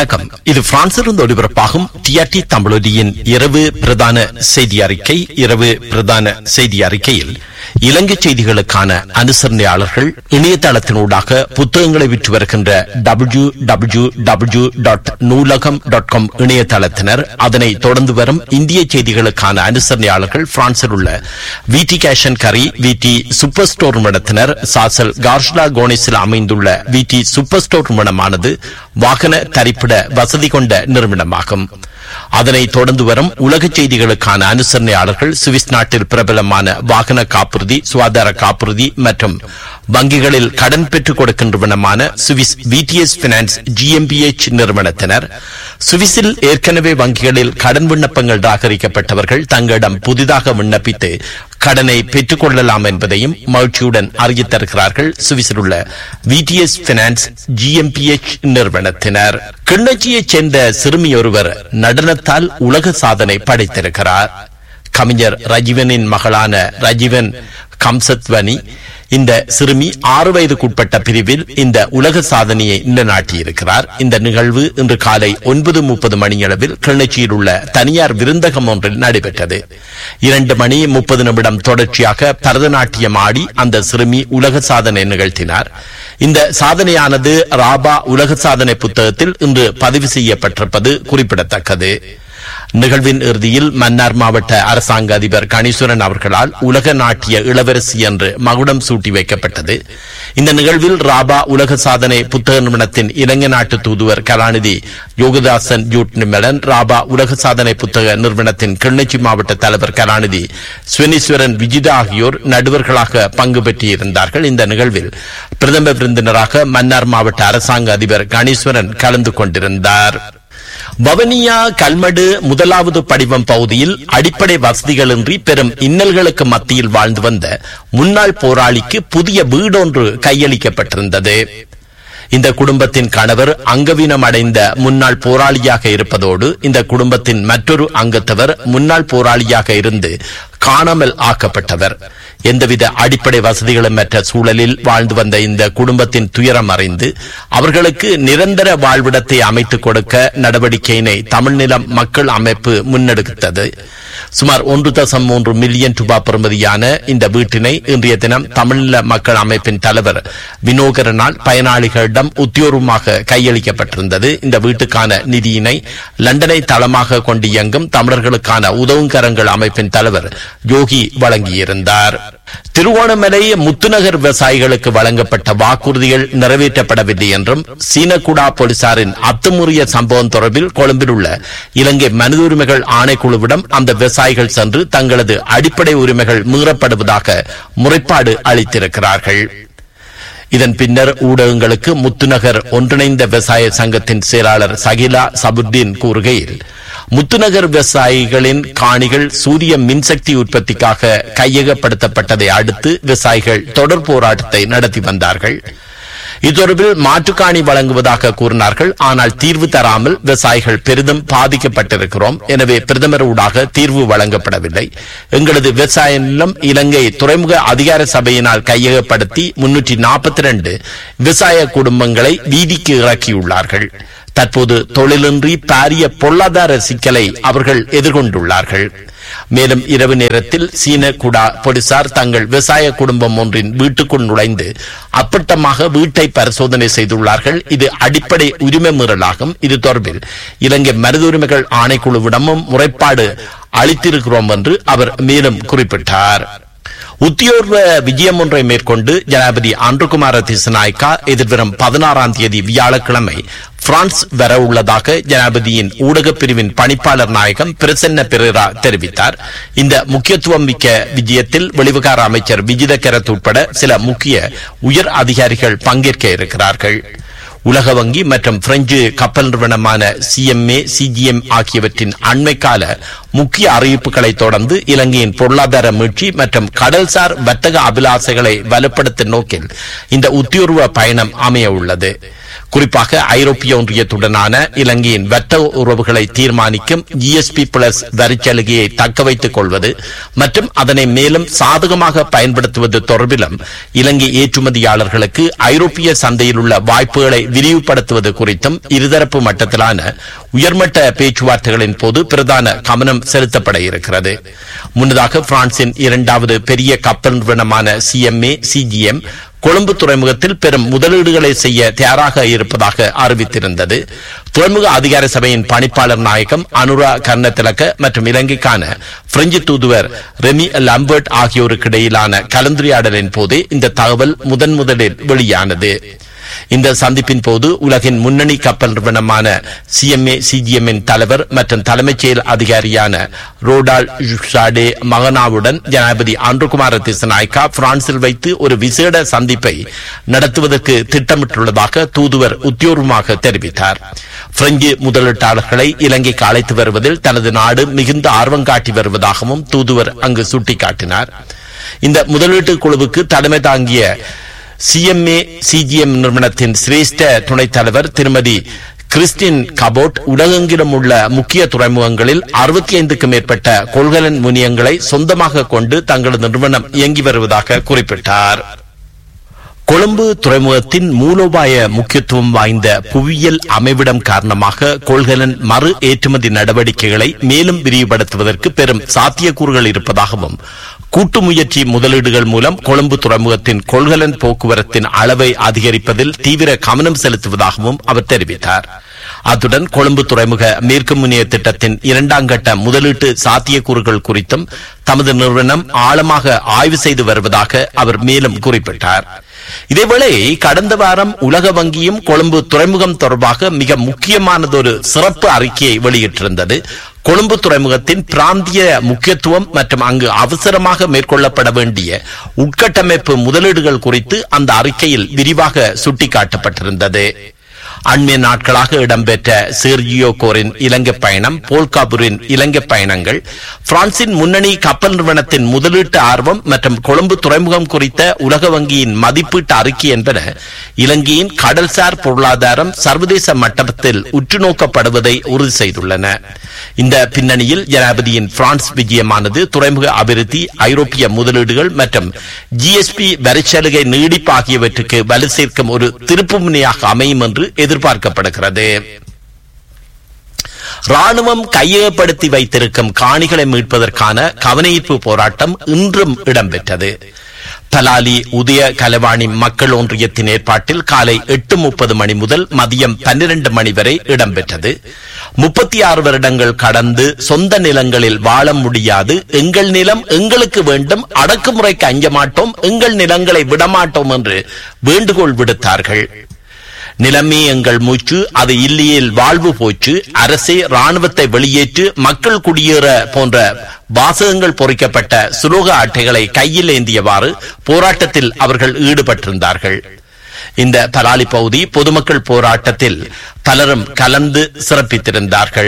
வணக்கம் இது பிரான்சிலிருந்து ஒலிபரப்பாகும் டிஆர்டி தமிழொலியின் இரவு பிரதான செய்தி அறிக்கை இரவு பிரதான செய்தி அறிக்கையில் இலங்கை செய்திகளுக்கான அனுசரணையாளர்கள் இணையதளத்தினூடாக புத்தகங்களை விற்று வருகின்ற W W W dot Noolaham dot com இணையதளத்தினர் அதனை தொடர்ந்து வரும் இந்திய செய்திகளுக்கான அனுசரணையாளர்கள் பிரான்சில் உள்ள விடி கேஷன் கரி விடி சூப்பர் ஸ்டோர் நிறுவனத்தினர் சாசல் கார்ஷ்லா கோனிஸில் அமைந்துள்ள விடி சூப்பர் ஸ்டோர் நிறுவனமானது வாகன தரிப்பிட வசதி கொண்ட நிறுவனமாகும் அதனை தொடர்ந்து வரும் உலக செய்திகளுக்கான அனுசரணையாளர்கள் சுவிஸ் நாட்டில் பிரபலமான வாகன காப்புறுதி சுகாதார காப்புறுதி மற்றும் வங்கிகளில் கடன் பெற்றுக் கொடுக்கின்றவனமான சுவிஸ் விடிஎஸ் பினான்ஸ் ஜிஎம்பிஎச் நிறுவனத்தினர் சுவிஸில் ஏற்கனவே வங்கிகளில் கடன் விண்ணப்பங்கள் ராகரிக்கப்பட்டவர்கள் தங்களிடம் புதிதாக விண்ணப்பித்து கடனை பெற்றுக் கொள்ளலாம் என்பதையும் மகிழ்ச்சியுடன் அறிவித் தருகிறார்கள் சுவிஸில் உள்ள விடிஎஸ் பினான்ஸ் ஜிஎம்பிஎச் நிறுவனத்தினர் கிண்ணச்சியைச் சேர்ந்த சிறுமி ஒருவர் நடனத்தால் உலக சாதனை படைத்திருக்கிறார் கவிஞர் ரஜீவனின் மகளான ரஜீவன் கம்சத்வனி இந்த சிறுமி ஆறு வயதுக்குட்பட்ட பிரிவில் இந்த உலக சாதனையை நிலைநாட்டியிருக்கிறார் இந்த நிகழ்வு இன்று காலை ஒன்பது முப்பது மணியளவில் கிளிநொச்சியில் உள்ள தனியார் விருந்தகம் ஒன்றில் நடைபெற்றது இரண்டு மணி முப்பது நிமிடம் தொடர்ச்சியாக பரதநாட்டியம் ஆடி அந்த சிறுமி உலக சாதனை நிகழ்த்தினார் இந்த சாதனையானது ராபா உலக சாதனை புத்தகத்தில் இன்று பதிவு செய்யப்பட்டிருப்பது குறிப்பிடத்தக்கது நிகழ்வின் இறுதியில் மன்னார் மாவட்ட அரசாங்க அதிபர் கணீஸ்வரன் அவர்களால் உலக நாட்டிய இளவரசி என்று மகுடம் சூட்டி வைக்கப்பட்டது இந்த நிகழ்வில் ராபா உலக சாதனை புத்தக நிறுவனத்தின் இலங்கை நாட்டு தூதுவர் கலாநிதி யோகதாசன் ஜூட் நிம்மலன் ராபா உலக சாதனை புத்தக நிறுவனத்தின் கிளிநொச்சி மாவட்ட தலைவர் கலாநிதி ஸ்வனீஸ்வரன் விஜிதா ஆகியோர் நடுவர்களாக பங்கு பெற்றிருந்தார்கள் இந்த நிகழ்வில் பிரதம விருந்தினராக மன்னார் மாவட்ட அரசாங்க அதிபர் கணேஸ்வரன் கலந்து கொண்டிருந்தார் வவனியா கல்மடு முதலாவது படிவம் பகுதியில் அடிப்படை வசதிகளின்றி பெரும் இன்னல்களுக்கு மத்தியில் வாழ்ந்து வந்த முன்னாள் போராளிக்கு புதிய வீடொன்று கையளிக்கப்பட்டிருந்தது இந்த குடும்பத்தின் கணவர் அங்கவீனம் அடைந்த முன்னாள் போராளியாக இருப்பதோடு இந்த குடும்பத்தின் மற்றொரு அங்கத்தவர் முன்னாள் போராளியாக இருந்து காணாமல் ஆக்கப்பட்டவர் எந்தவித அடிப்படை வசதிகளும் மற்ற சூழலில் வாழ்ந்து வந்த இந்த குடும்பத்தின் துயரம் அறிந்து அவர்களுக்கு நிரந்தர வாழ்விடத்தை அமைத்துக் கொடுக்க நடவடிக்கையினை தமிழ்நிலம் மக்கள் அமைப்பு முன்னெடுத்தது சுமார் ஒன்று தசம் மூன்று மில்லியன் ரூபாய் பெறுமதியான இந்த வீட்டினை இன்றைய தினம் தமிழ்நில மக்கள் அமைப்பின் தலைவர் வினோகரனால் பயனாளிகளிடம் உத்தியோகமாக கையளிக்கப்பட்டிருந்தது இந்த வீட்டுக்கான நிதியினை லண்டனை தளமாக கொண்டு இயங்கும் தமிழர்களுக்கான உதவுங்கரங்கள் அமைப்பின் தலைவர் யோகி வழங்கியிருந்தார் திருவோணமலை முத்துநகர் விவசாயிகளுக்கு வழங்கப்பட்ட வாக்குறுதிகள் நிறைவேற்றப்படவில்லை என்றும் சீனகுடா போலீசாரின் அத்துமுறிய சம்பவம் தொடர்பில் கொழும்பில் உள்ள இலங்கை மனித உரிமைகள் ஆணைக்குழுவிடம் அந்த விவசாயிகள் சென்று தங்களது அடிப்படை உரிமைகள் மீறப்படுவதாக முறைப்பாடு அளித்திருக்கிறார்கள் இதன் பின்னர் ஊடகங்களுக்கு முத்துநகர் ஒன்றிணைந்த விவசாய சங்கத்தின் செயலாளர் சகிலா சபுத்தீன் கூறுகையில் முத்துநகர் விவசாயிகளின் காணிகள் சூரிய மின்சக்தி உற்பத்திக்காக கையகப்படுத்தப்பட்டதை அடுத்து விவசாயிகள் தொடர் போராட்டத்தை நடத்தி வந்தார்கள் இத்தொடர்பில் மாற்றுக்காணி வழங்குவதாக கூறினார்கள் ஆனால் தீர்வு தராமல் விவசாயிகள் பெரிதும் பாதிக்கப்பட்டிருக்கிறோம் எனவே பிரதமர் ஊடாக தீர்வு வழங்கப்படவில்லை எங்களது விவசாய நிலம் இலங்கை துறைமுக அதிகார சபையினால் கையகப்படுத்தி முன்னூற்றி நாற்பத்தி ரெண்டு விவசாய குடும்பங்களை வீதிக்கு இறக்கியுள்ளார்கள் தற்போது தொழிலின்றி பாரிய பொருளாதார சிக்கலை அவர்கள் எதிர்கொண்டுள்ளார்கள் மேலும் இரவு நேரத்தில் சீன குடா போலீசார் தங்கள் விவசாய குடும்பம் ஒன்றின் வீட்டுக்குள் நுழைந்து அப்பட்டமாக வீட்டை பரிசோதனை செய்துள்ளார்கள் இது அடிப்படை உரிமை மீறலாகும் இது தொடர்பில் இலங்கை மனித உரிமைகள் ஆணைக்குழுவிடமும் முறைப்பாடு அளித்திருக்கிறோம் என்று அவர் மேலும் குறிப்பிட்டார் உத்தியோர்வ விஜயம் ஒன்றை மேற்கொண்டு ஜனாபதி அன்றுகுமார திசநாயக்கா எதிர்வரும் பதினாறாம் தேதி வியாழக்கிழமை பிரான்ஸ் வர உள்ளதாக ஜனாபதியின் ஊடகப் பிரிவின் பணிப்பாளர் நாயகம் பிரசன்ன பெரேரா தெரிவித்தார் இந்த முக்கியத்துவம் மிக்க விஜயத்தில் வெளிவிகார அமைச்சர் விஜித கரத் உட்பட சில முக்கிய உயர் அதிகாரிகள் பங்கேற்க இருக்கிறார்கள் உலக வங்கி மற்றும் பிரெஞ்சு கப்பல் நிறுவனமான சிஎம்ஏ சிஜிஎம் ஆகியவற்றின் அண்மைக்கால முக்கிய அறிவிப்புகளை தொடர்ந்து இலங்கையின் பொருளாதார மீட்சி மற்றும் கடல்சார் வர்த்தக அபிலாசைகளை வலுப்படுத்தும் நோக்கில் இந்த உத்தியோர்வ பயணம் அமைய உள்ளது குறிப்பாக ஐரோப்பிய ஒன்றியத்துடனான இலங்கையின் வர்த்தக உறவுகளை தீர்மானிக்கும் ஜிஎஸ்பி பிளஸ் வரிச்சலுகையை தக்க வைத்துக் கொள்வது மற்றும் அதனை மேலும் சாதகமாக பயன்படுத்துவது தொடர்பிலும் இலங்கை ஏற்றுமதியாளர்களுக்கு ஐரோப்பிய சந்தையில் உள்ள வாய்ப்புகளை விரிவுபடுத்துவது குறித்தும் இருதரப்பு மட்டத்திலான உயர்மட்ட பேச்சுவார்த்தைகளின் போது பிரதான கவனம் செலுத்தப்பட இருக்கிறது முன்னதாக பிரான்சின் இரண்டாவது பெரிய கப்பல் நிறுவனமான சிஎம்ஏ சிஜிஎம் கொழும்பு துறைமுகத்தில் பெரும் முதலீடுகளை செய்ய தயாராக இருப்பதாக அறிவித்திருந்தது துறைமுக அதிகார சபையின் பணிப்பாளர் நாயகம் அனுரா கர்ணத்திலக்க மற்றும் இலங்கைக்கான பிரெஞ்சு தூதுவர் ரெமி லம்பர்ட் ஆகியோருக்கு இடையிலான கலந்துரையாடலின் போதே இந்த தகவல் முதன் முதலில் வெளியானது இந்த சந்திப்பின் போது உலகின் முன்னணி கப்பல் நிறுவனமான சிஎம்ஏ சிஜிஎம்மின் தலைவர் மற்றும் தலைமைச் செயல் அதிகாரியான ரோடால் ஷாடே மகனாவுடன் ஜனாதிபதி ஆண்டுகுமார திசநாயக்கா பிரான்சில் வைத்து ஒரு விசேட சந்திப்பை நடத்துவதற்கு திட்டமிட்டுள்ளதாக தூதுவர் உத்தியோகமாக தெரிவித்தார் பிரெஞ்சு முதலீட்டாளர்களை இலங்கைக்கு அழைத்து வருவதில் தனது நாடு மிகுந்த ஆர்வம் காட்டி வருவதாகவும் தூதுவர் அங்கு சுட்டிக்காட்டினார் இந்த முதலீட்டு குழுவுக்கு தலைமை தாங்கிய சிஎம்ஏ சிஜிஎம் நிறுவனத்தின் சிரேஷ்ட துணைத் தலைவர் திருமதி கிறிஸ்டின் கபோட் உலகெங்கிலும் உள்ள முக்கிய துறைமுகங்களில் அறுபத்தி ஐந்துக்கும் மேற்பட்ட கொள்கலன் முனியங்களை சொந்தமாக கொண்டு தங்களது நிறுவனம் இயங்கி வருவதாக குறிப்பிட்டார் கொழும்பு துறைமுகத்தின் மூலோபாய முக்கியத்துவம் வாய்ந்த புவியியல் அமைவிடம் காரணமாக கொள்கலன் மறு ஏற்றுமதி நடவடிக்கைகளை மேலும் விரிவுபடுத்துவதற்கு பெரும் சாத்தியக்கூறுகள் இருப்பதாகவும் கூட்டு முயற்சி முதலீடுகள் மூலம் கொழும்பு துறைமுகத்தின் கொள்கலன் போக்குவரத்தின் அளவை அதிகரிப்பதில் தீவிர கவனம் செலுத்துவதாகவும் அவர் தெரிவித்தார் அத்துடன் கொழும்பு துறைமுக மேற்கு முனைய திட்டத்தின் இரண்டாம் கட்ட முதலீட்டு சாத்தியக்கூறுகள் குறித்தும் தமது நிறுவனம் ஆழமாக ஆய்வு செய்து வருவதாக அவர் மேலும் குறிப்பிட்டார் இதேவேளை கடந்த வாரம் உலக வங்கியும் கொழும்பு துறைமுகம் தொடர்பாக மிக முக்கியமானதொரு சிறப்பு அறிக்கையை வெளியிட்டிருந்தது கொழும்பு துறைமுகத்தின் பிராந்திய முக்கியத்துவம் மற்றும் அங்கு அவசரமாக மேற்கொள்ளப்பட வேண்டிய உட்கட்டமைப்பு முதலீடுகள் குறித்து அந்த அறிக்கையில் விரிவாக சுட்டிக்காட்டப்பட்டிருந்தது அண்மைய நாட்களாக இடம்பெற்ற சேர்ஜியோ கோரின் இலங்கை பயணம் போல்காபூரின் இலங்கை பயணங்கள் பிரான்சின் முன்னணி கப்பல் நிறுவனத்தின் முதலீட்டு ஆர்வம் மற்றும் கொழும்பு துறைமுகம் குறித்த உலக வங்கியின் மதிப்பீட்டு அறிக்கை என்பன இலங்கையின் கடல்சார் பொருளாதாரம் சர்வதேச மட்டத்தில் உற்றுநோக்கப்படுவதை உறுதி செய்துள்ளன இந்த பின்னணியில் ஜனாதிபதியின் பிரான்ஸ் விஜயமானது துறைமுக அபிவிருத்தி ஐரோப்பிய முதலீடுகள் மற்றும் ஜிஎஸ்பி வரிச்சலுகை நீடிப்பு ஆகியவற்றுக்கு வலு சேர்க்கும் ஒரு திருப்பு முனையாக அமையும் என்று எதிர்பார்க்கப்படுகிறது ராணுவம் கையகப்படுத்தி வைத்திருக்கும் காணிகளை மீட்பதற்கான கவனஈர்ப்பு போராட்டம் இன்றும் இடம்பெற்றது பலாலி உதய கலவாணி மக்கள் ஒன்றியத்தின் ஏற்பாட்டில் காலை எட்டு முப்பது மணி முதல் மதியம் பன்னிரண்டு மணி வரை இடம்பெற்றது முப்பத்தி ஆறு வருடங்கள் கடந்து சொந்த நிலங்களில் வாழ முடியாது எங்கள் நிலம் எங்களுக்கு வேண்டும் அடக்குமுறைக்கு அஞ்ச மாட்டோம் எங்கள் நிலங்களை விடமாட்டோம் என்று வேண்டுகோள் விடுத்தார்கள் நிலைமை எங்கள் மூச்சு அது இல்லையில் வாழ்வு போச்சு அரசே ராணுவத்தை வெளியேற்று மக்கள் குடியேற போன்ற வாசகங்கள் பொறிக்கப்பட்ட சுலோக அட்டைகளை கையில் ஏந்தியவாறு போராட்டத்தில் அவர்கள் ஈடுபட்டிருந்தார்கள் இந்த பலாலி பகுதி பொதுமக்கள் போராட்டத்தில் பலரும் கலந்து சிறப்பித்திருந்தார்கள்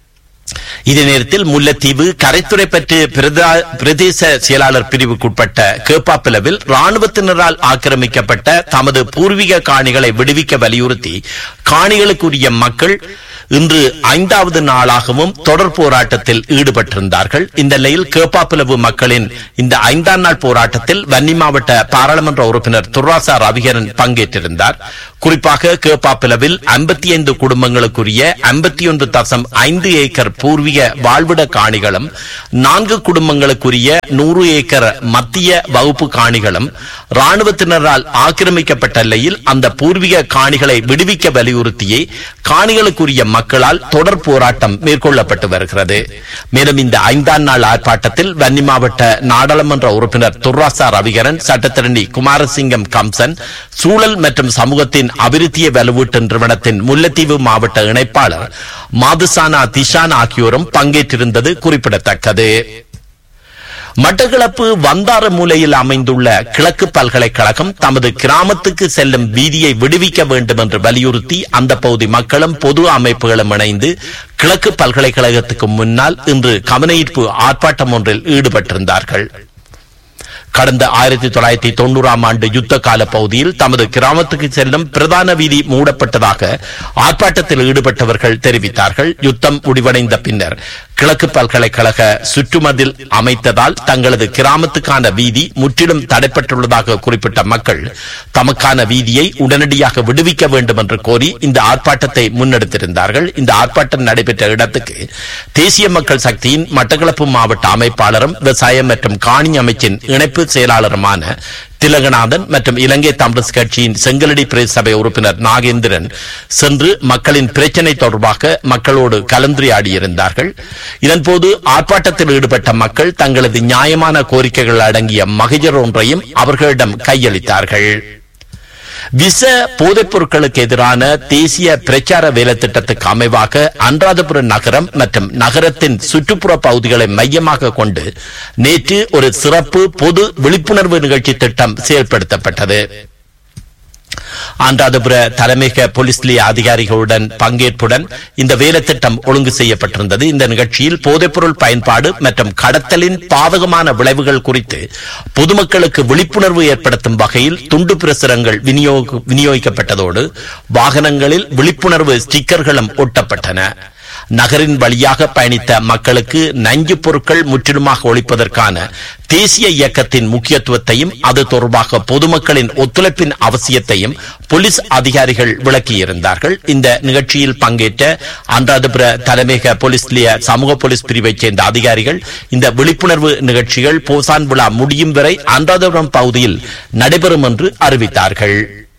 இதே நேரத்தில் முல்லைத்தீவு கரைத்துறை பற்றி பிரதேச செயலாளர் பிரிவுக்குட்பட்ட கேப்பாப்பிலவில் ராணுவத்தினரால் ஆக்கிரமிக்கப்பட்ட தமது பூர்வீக காணிகளை விடுவிக்க வலியுறுத்தி காணிகளுக்குரிய மக்கள் இன்று ஐந்தாவது நாளாகவும் தொடர் போராட்டத்தில் ஈடுபட்டிருந்தார்கள் இந்த நிலையில் கேப்பாப்பிலவு மக்களின் இந்த ஐந்தாம் நாள் போராட்டத்தில் வன்னி மாவட்ட பாராளுமன்ற உறுப்பினர் துர்ராசா ரவிகரன் பங்கேற்றிருந்தார் குறிப்பாக கேப்பாப்பிலவில் ஐம்பத்தி ஐந்து குடும்பங்களுக்குரிய ஐம்பத்தி ஒன்று தசம் ஐந்து ஏக்கர் பூர்வீக வாழ்விட காணிகளும் நான்கு குடும்பங்களுக்குரிய நூறு ஏக்கர் மத்திய வகுப்பு காணிகளும் ராணுவத்தினரால் ஆக்கிரமிக்கப்பட்ட நிலையில் அந்த பூர்வீக காணிகளை விடுவிக்க வலியுறுத்தியே காணிகளுக்குரிய மக்களால் தொடர் போராட்டம் மேற்கொள்ளப்பட்டு வருகிறது மேலும் இந்த ஐந்தாம் நாள் ஆர்ப்பாட்டத்தில் வன்னி மாவட்ட நாடாளுமன்ற உறுப்பினர் துர்ராசா ரவிகரன் சட்டத்திரணி குமாரசிங்கம் கம்சன் சூழல் மற்றும் சமூகத்தின் அபிவிருத்தியை வலுவூட்டும் நிறுவனத்தின் முல்லைத்தீவு மாவட்ட இணைப்பாளர் மாதுசானா திஷான் ஆகியோரும் பங்கேற்றிருந்தது குறிப்பிடத்தக்கது மட்டக்களப்பு வந்தார மூலையில் அமைந்துள்ள கிழக்கு பல்கலைக்கழகம் தமது கிராமத்துக்கு செல்லும் வீதியை விடுவிக்க வேண்டும் என்று வலியுறுத்தி அந்த பகுதி மக்களும் பொது அமைப்புகளும் இணைந்து கிழக்கு பல்கலைக்கழகத்துக்கு முன்னால் இன்று கவனஈர்ப்பு ஆர்ப்பாட்டம் ஒன்றில் ஈடுபட்டிருந்தார்கள் கடந்த ஆயிரத்தி தொள்ளாயிரத்தி தொண்ணூறாம் ஆண்டு யுத்த கால பகுதியில் தமது கிராமத்துக்கு செல்லும் பிரதான வீதி மூடப்பட்டதாக ஆர்ப்பாட்டத்தில் ஈடுபட்டவர்கள் தெரிவித்தார்கள் யுத்தம் முடிவடைந்த பின்னர் கிழக்கு பல்கலைக்கழக சுற்றுமதில் அமைத்ததால் தங்களது கிராமத்துக்கான வீதி முற்றிலும் தடைப்பட்டுள்ளதாக குறிப்பிட்ட மக்கள் தமக்கான வீதியை உடனடியாக விடுவிக்க வேண்டும் என்று கோரி இந்த ஆர்ப்பாட்டத்தை முன்னெடுத்திருந்தார்கள் இந்த ஆர்ப்பாட்டம் நடைபெற்ற இடத்துக்கு தேசிய மக்கள் சக்தியின் மட்டக்களப்பு மாவட்ட அமைப்பாளரும் விவசாயம் மற்றும் காணி அமைச்சின் இணைப்பு செயலாளருமான திலகநாதன் மற்றும் இலங்கை தமிழ் கட்சியின் செங்கலடி பிரதேச சபை உறுப்பினர் நாகேந்திரன் சென்று மக்களின் பிரச்சினை தொடர்பாக மக்களோடு கலந்துரையாடியிருந்தார்கள் இதன்போது ஆர்ப்பாட்டத்தில் ஈடுபட்ட மக்கள் தங்களது நியாயமான கோரிக்கைகள் அடங்கிய மகிழர் ஒன்றையும் அவர்களிடம் கையளித்தார்கள் விச போதைப் பொருட்களுக்கு எதிரான தேசிய பிரச்சார வேலைத்திட்டத்துக்கு அமைவாக அன்றாதபுரம் நகரம் மற்றும் நகரத்தின் சுற்றுப்புற பகுதிகளை மையமாக கொண்டு நேற்று ஒரு சிறப்பு பொது விழிப்புணர்வு நிகழ்ச்சி திட்டம் செயல்படுத்தப்பட்டது அன்றாதபுர தலைமையக போலீஸ் நிலைய அதிகாரிகளுடன் பங்கேற்புடன் இந்த வேலைத்திட்டம் ஒழுங்கு செய்யப்பட்டிருந்தது இந்த நிகழ்ச்சியில் போதைப்பொருள் பயன்பாடு மற்றும் கடத்தலின் பாதகமான விளைவுகள் குறித்து பொதுமக்களுக்கு விழிப்புணர்வு ஏற்படுத்தும் வகையில் துண்டு பிரசுரங்கள் விநியோக விநியோகிக்கப்பட்டதோடு வாகனங்களில் விழிப்புணர்வு ஸ்டிக்கர்களும் ஒட்டப்பட்டன நகரின் வழியாக பயணித்த மக்களுக்கு நஞ்சு பொருட்கள் முற்றிலுமாக ஒழிப்பதற்கான தேசிய இயக்கத்தின் முக்கியத்துவத்தையும் அது தொடர்பாக பொதுமக்களின் ஒத்துழைப்பின் அவசியத்தையும் போலீஸ் அதிகாரிகள் விளக்கியிருந்தார்கள் இந்த நிகழ்ச்சியில் பங்கேற்ற அன்றாதபுர தலைமையக போலீஸ் நிலைய சமூக போலீஸ் பிரிவைச் சேர்ந்த அதிகாரிகள் இந்த விழிப்புணர்வு நிகழ்ச்சிகள் போசான் விழா முடியும் வரை அன்றாதபுரம் பகுதியில் நடைபெறும் என்று அறிவித்தார்கள்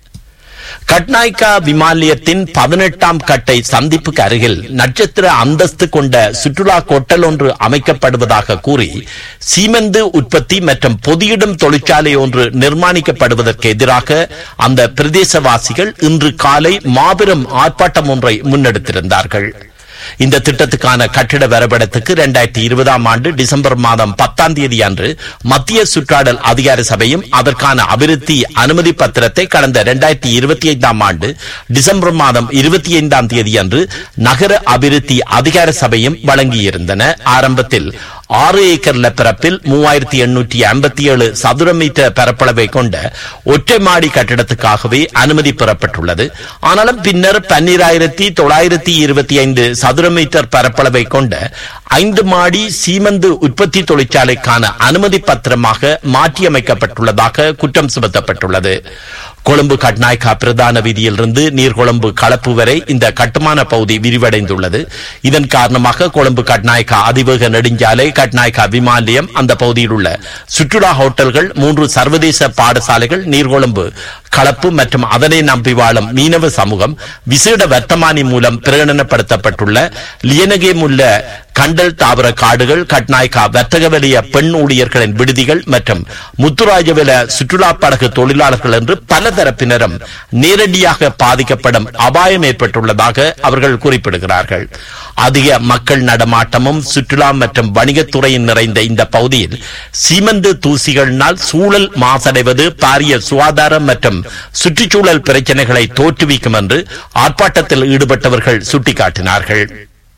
கட்நாய்கா விமான நிலையத்தின் பதினெட்டாம் கட்டை சந்திப்புக்கு அருகில் நட்சத்திர அந்தஸ்து கொண்ட சுற்றுலா கொட்டல் ஒன்று அமைக்கப்படுவதாக கூறி சீமெந்து உற்பத்தி மற்றும் பொதியிடும் தொழிற்சாலை ஒன்று நிர்மாணிக்கப்படுவதற்கு எதிராக அந்த பிரதேசவாசிகள் இன்று காலை மாபெரும் ஆர்ப்பாட்டம் ஒன்றை முன்னெடுத்திருந்தார்கள் இந்த திட்டத்துக்கான கட்டிட வரைபடத்துக்கு இரண்டாயிரத்தி இருபதாம் ஆண்டு டிசம்பர் மாதம் பத்தாம் தேதி அன்று மத்திய சுற்றாடல் அதிகார சபையும் அதற்கான அபிவிருத்தி அனுமதி பத்திரத்தை கடந்த இரண்டாயிரத்தி இருபத்தி ஐந்தாம் ஆண்டு டிசம்பர் மாதம் இருபத்தி ஐந்தாம் தேதி அன்று நகர அபிவிருத்தி அதிகார சபையும் வழங்கியிருந்தன ஆரம்பத்தில் ஆறு ஏக்கர் நிலப்பரப்பில் மூவாயிரத்தி எண்ணூற்றி ஐம்பத்தி ஏழு சதுர மீட்டர் பரப்பளவை கொண்ட ஒற்றை மாடி கட்டிடத்துக்காகவே அனுமதி பெறப்பட்டுள்ளது ஆனாலும் பின்னர் பன்னிராயிரத்தி தொள்ளாயிரத்தி இருபத்தி ஐந்து சதுர மீட்டர் பரப்பளவை கொண்ட ஐந்து மாடி சீமந்து உற்பத்தி தொழிற்சாலைக்கான அனுமதி பத்திரமாக மாற்றியமைக்கப்பட்டுள்ளதாக குற்றம் சுமத்தப்பட்டுள்ளது கொழும்பு கட்நாய்கா பிரதான வீதியிலிருந்து நீர்கொழும்பு களப்பு வரை இந்த கட்டுமான பகுதி விரிவடைந்துள்ளது இதன் காரணமாக கொழும்பு கட்நாய்கா அதிவேக நெடுஞ்சாலை கட்நாய்கா விமான நிலையம் அந்த பகுதியில் உள்ள சுற்றுலா ஹோட்டல்கள் மூன்று சர்வதேச பாடசாலைகள் நீர்கொழும்பு களப்பு மற்றும் அதனை நம்பி வாழும் மீனவ சமூகம் விசேட வர்த்தமானி மூலம் பிரகடனப்படுத்தப்பட்டுள்ள லியனகேம் உள்ள கண்டல் தாவர காடுகள் கட்நாய்கா வர்த்தக வலிய பெண் ஊழியர்களின் விடுதிகள் மற்றும் முத்துராஜவில சுற்றுலா படகு தொழிலாளர்கள் என்று பல தரப்பினரும் நேரடியாக பாதிக்கப்படும் அபாயம் ஏற்பட்டுள்ளதாக அவர்கள் குறிப்பிடுகிறார்கள் அதிக மக்கள் நடமாட்டமும் சுற்றுலா மற்றும் வணிகத்துறையின் நிறைந்த இந்த பகுதியில் சீமந்து தூசிகளினால் சூழல் மாசடைவது பாரிய சுகாதாரம் மற்றும் சுற்றுச்சூழல் பிரச்சனைகளை தோற்றுவிக்கும் என்று ஆர்ப்பாட்டத்தில் ஈடுபட்டவர்கள் சுட்டிக்காட்டினார்கள்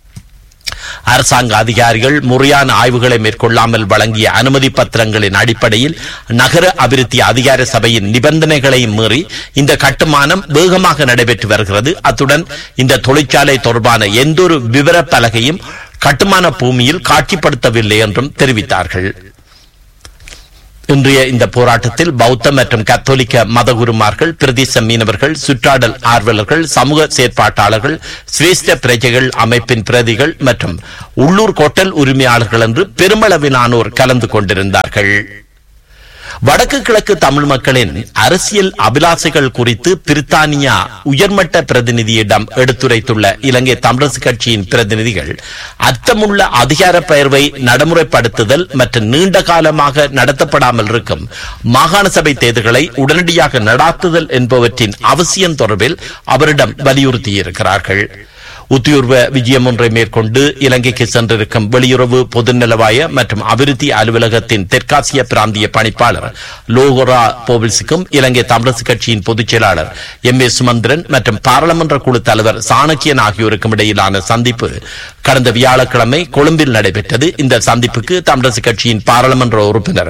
அரசாங்க அதிகாரிகள் முறையான ஆய்வுகளை மேற்கொள்ளாமல் வழங்கிய அனுமதி பத்திரங்களின் அடிப்படையில் நகர அபிவிருத்தி அதிகார சபையின் நிபந்தனைகளை மீறி இந்த கட்டுமானம் வேகமாக நடைபெற்று வருகிறது அத்துடன் இந்த தொழிற்சாலை தொடர்பான எந்தொரு விவர பலகையும் கட்டுமான பூமியில் காட்சிப்படுத்தவில்லை என்றும் தெரிவித்தார்கள் இன்றைய இந்த போராட்டத்தில் பௌத்த மற்றும் கத்தோலிக்க மதகுருமார்கள் பிரதேச மீனவர்கள் சுற்றாடல் ஆர்வலர்கள் சமூக செயற்பாட்டாளர்கள் சிரேஷ்ட பிரஜைகள் அமைப்பின் பிரதிகள் மற்றும் உள்ளூர் கோட்டல் உரிமையாளர்கள் என்று பெருமளவிலானோர் கலந்து கொண்டிருந்தார்கள் வடக்கு கிழக்கு தமிழ் மக்களின் அரசியல் அபிலாசைகள் குறித்து பிரித்தானியா உயர்மட்ட பிரதிநிதியிடம் எடுத்துரைத்துள்ள இலங்கை தமிழரசு கட்சியின் பிரதிநிதிகள் அர்த்தமுள்ள அதிகார பெயர்வை நடைமுறைப்படுத்துதல் மற்றும் நீண்ட காலமாக நடத்தப்படாமல் இருக்கும் மாகாண சபை தேர்தல்களை உடனடியாக நடாத்துதல் என்பவற்றின் அவசியம் தொடர்பில் அவரிடம் வலியுறுத்தியிருக்கிறார்கள் உத்தியோர்வ விஜயம் ஒன்றை மேற்கொண்டு இலங்கைக்கு சென்றிருக்கும் வெளியுறவு பொதுநலவாய மற்றும் அபிவிருத்தி அலுவலகத்தின் தெற்காசிய பிராந்திய பணிப்பாளர் லோகரா போவில்ஸுக்கும் இலங்கை தமிழரசு கட்சியின் பொதுச் செயலாளர் எம் ஏ சுமந்திரன் மற்றும் பாராளுமன்ற குழு தலைவர் சாணக்கியன் ஆகியோருக்கும் இடையிலான சந்திப்பு கடந்த வியாழக்கிழமை கொழும்பில் நடைபெற்றது இந்த சந்திப்புக்கு தமிழரசு கட்சியின் பாராளுமன்ற உறுப்பினர்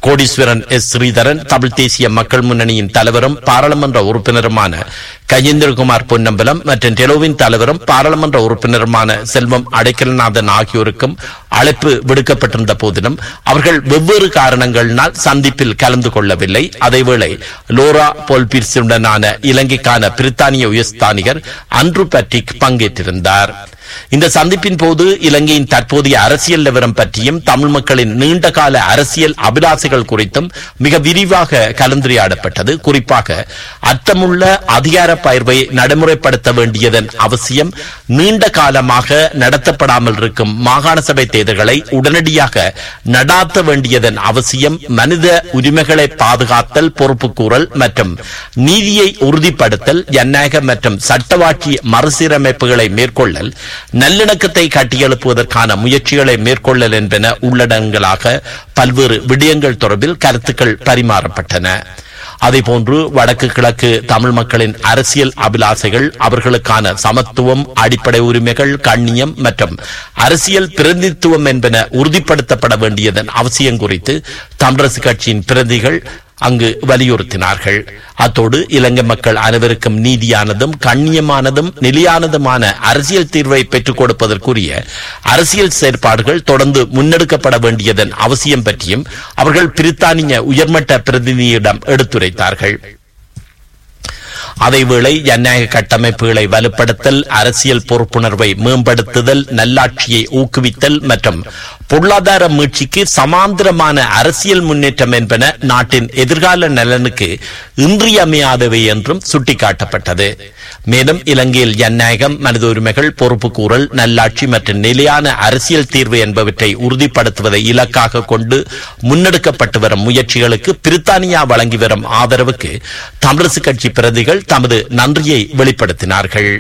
கோடீஸ்வரன் எஸ் ஸ்ரீதரன் தமிழ் தேசிய மக்கள் முன்னணியின் தலைவரும் பாராளுமன்ற உறுப்பினருமான கஜேந்திரகுமார் பொன்னம்பலம் மற்றும் டெலோவின் தலைவரும் பாராளுமன்ற உறுப்பினருமான செல்வம் அடைக்கலநாதன் ஆகியோருக்கும் அழைப்பு விடுக்கப்பட்டிருந்த போதிலும் அவர்கள் வெவ்வேறு காரணங்களினால் சந்திப்பில் கலந்து கொள்ளவில்லை அதேவேளை லோரா போல்பீர்ஸுடனான இலங்கைக்கான பிரித்தானிய உயர்ஸ்தானிகர் அன்ட்ரு பட்ரிக் பங்கேற்றிருந்தார் இந்த சந்திப்பின் போது இலங்கையின் தற்போதைய அரசியல் நிலவரம் பற்றியும் தமிழ் மக்களின் நீண்டகால அரசியல் அபிலாசைகள் குறித்தும் மிக விரிவாக கலந்துரையாடப்பட்டது குறிப்பாக அர்த்தமுள்ள அதிகார பயிர்வை நடைமுறைப்படுத்த வேண்டியதன் அவசியம் நீண்ட காலமாக நடத்தப்படாமல் இருக்கும் மாகாண சபை தேர்தல்களை உடனடியாக நடாத்த வேண்டியதன் அவசியம் மனித உரிமைகளை பாதுகாத்தல் பொறுப்புக்கூறல் மற்றும் நீதியை உறுதிப்படுத்தல் ஜனநாயக மற்றும் சட்டவாட்சி மறுசீரமைப்புகளை மேற்கொள்ளல் நல்லிணக்கத்தை கட்டியெழுப்புவதற்கான முயற்சிகளை மேற்கொள்ளல் என்பன உள்ளடங்களாக பல்வேறு விடயங்கள் தொடர்பில் கருத்துக்கள் பரிமாறப்பட்டன அதேபோன்று வடக்கு கிழக்கு தமிழ் மக்களின் அரசியல் அபிலாசைகள் அவர்களுக்கான சமத்துவம் அடிப்படை உரிமைகள் கண்ணியம் மற்றும் அரசியல் பிரதிநிதித்துவம் என்பன உறுதிப்படுத்தப்பட வேண்டியதன் அவசியம் குறித்து தமிழரசு கட்சியின் பிரதிகள் அங்கு வலியுறுத்தினார்கள் அத்தோடு இலங்கை மக்கள் அனைவருக்கும் நீதியானதும் கண்ணியமானதும் நிலையானதுமான அரசியல் தீர்வை பெற்றுக் கொடுப்பதற்குரிய அரசியல் செயற்பாடுகள் தொடர்ந்து முன்னெடுக்கப்பட வேண்டியதன் அவசியம் பற்றியும் அவர்கள் பிரித்தானிய உயர்மட்ட பிரதிநிதியிடம் எடுத்துரைத்தார்கள் அதேவேளை ஜனநாயக கட்டமைப்புகளை வலுப்படுத்தல் அரசியல் பொறுப்புணர்வை மேம்படுத்துதல் நல்லாட்சியை ஊக்குவித்தல் மற்றும் பொருளாதார மீட்சிக்கு சமாந்திரமான அரசியல் முன்னேற்றம் என்பன நாட்டின் எதிர்கால நலனுக்கு இன்றியமையாதவை என்றும் சுட்டிக்காட்டப்பட்டது மேலும் இலங்கையில் ஜனநாயகம் மனித உரிமைகள் பொறுப்புக்கூறல் நல்லாட்சி மற்றும் நிலையான அரசியல் தீர்வு என்பவற்றை உறுதிப்படுத்துவதை இலக்காக கொண்டு முன்னெடுக்கப்பட்டு வரும் முயற்சிகளுக்கு பிரித்தானியா வழங்கி வரும் ஆதரவுக்கு தமிழரசு கட்சி பிரதிகள் தமது நன்றியை வெளிப்படுத்தினார்கள்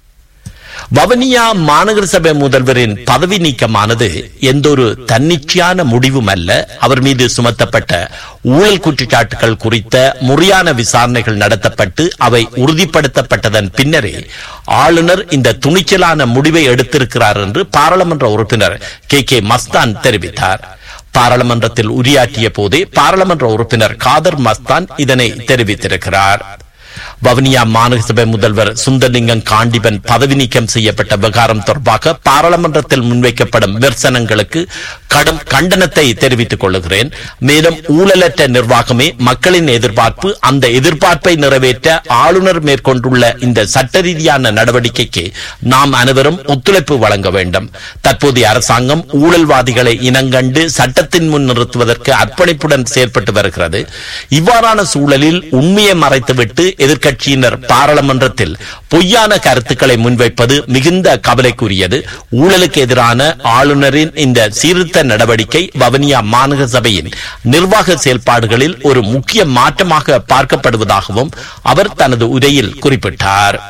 வவனியா மாநகர சபை முதல்வரின் பதவி நீக்கமானது எந்தொரு தன்னிச்சையான முடிவும் அல்ல அவர் மீது சுமத்தப்பட்ட ஊழல் குற்றச்சாட்டுகள் குறித்த முறையான விசாரணைகள் நடத்தப்பட்டு அவை உறுதிப்படுத்தப்பட்டதன் பின்னரே ஆளுநர் இந்த துணிச்சலான முடிவை எடுத்திருக்கிறார் என்று பாராளுமன்ற உறுப்பினர் கே கே மஸ்தான் தெரிவித்தார் பாராளுமன்றத்தில் உரையாற்றிய போதே பாராளுமன்ற உறுப்பினர் காதர் மஸ்தான் இதனை தெரிவித்திருக்கிறார் வவுனியா மாநகர சபை முதல்வர் சுந்தர்லிங்கம் காண்டிபன் பதவி நீக்கம் செய்யப்பட்ட விவகாரம் தொடர்பாக பாராளுமன்றத்தில் முன்வைக்கப்படும் விமர்சனங்களுக்கு கடும் கண்டனத்தை தெரிவித்துக் கொள்ளுகிறேன் மேலும் ஊழலற்ற நிர்வாகமே மக்களின் எதிர்பார்ப்பு அந்த எதிர்பார்ப்பை நிறைவேற்ற ஆளுநர் மேற்கொண்டுள்ள இந்த சட்ட ரீதியான நடவடிக்கைக்கு நாம் அனைவரும் ஒத்துழைப்பு வழங்க வேண்டும் தற்போதைய அரசாங்கம் ஊழல்வாதிகளை இனங்கண்டு சட்டத்தின் முன் நிறுத்துவதற்கு அர்ப்பணிப்புடன் செயற்பட்டு வருகிறது இவ்வாறான சூழலில் உண்மையை மறைத்துவிட்டு எதிர்க்கட்சியினர் பாராளுமன்றத்தில் பொய்யான கருத்துக்களை முன்வைப்பது மிகுந்த கவலைக்குரியது ஊழலுக்கு எதிரான ஆளுநரின் இந்த சீர்திருத்த நடவடிக்கை வவனியா மாநகர சபையின் நிர்வாக செயல்பாடுகளில் ஒரு முக்கிய மாற்றமாக பார்க்கப்படுவதாகவும் அவர் தனது உரையில் குறிப்பிட்டார்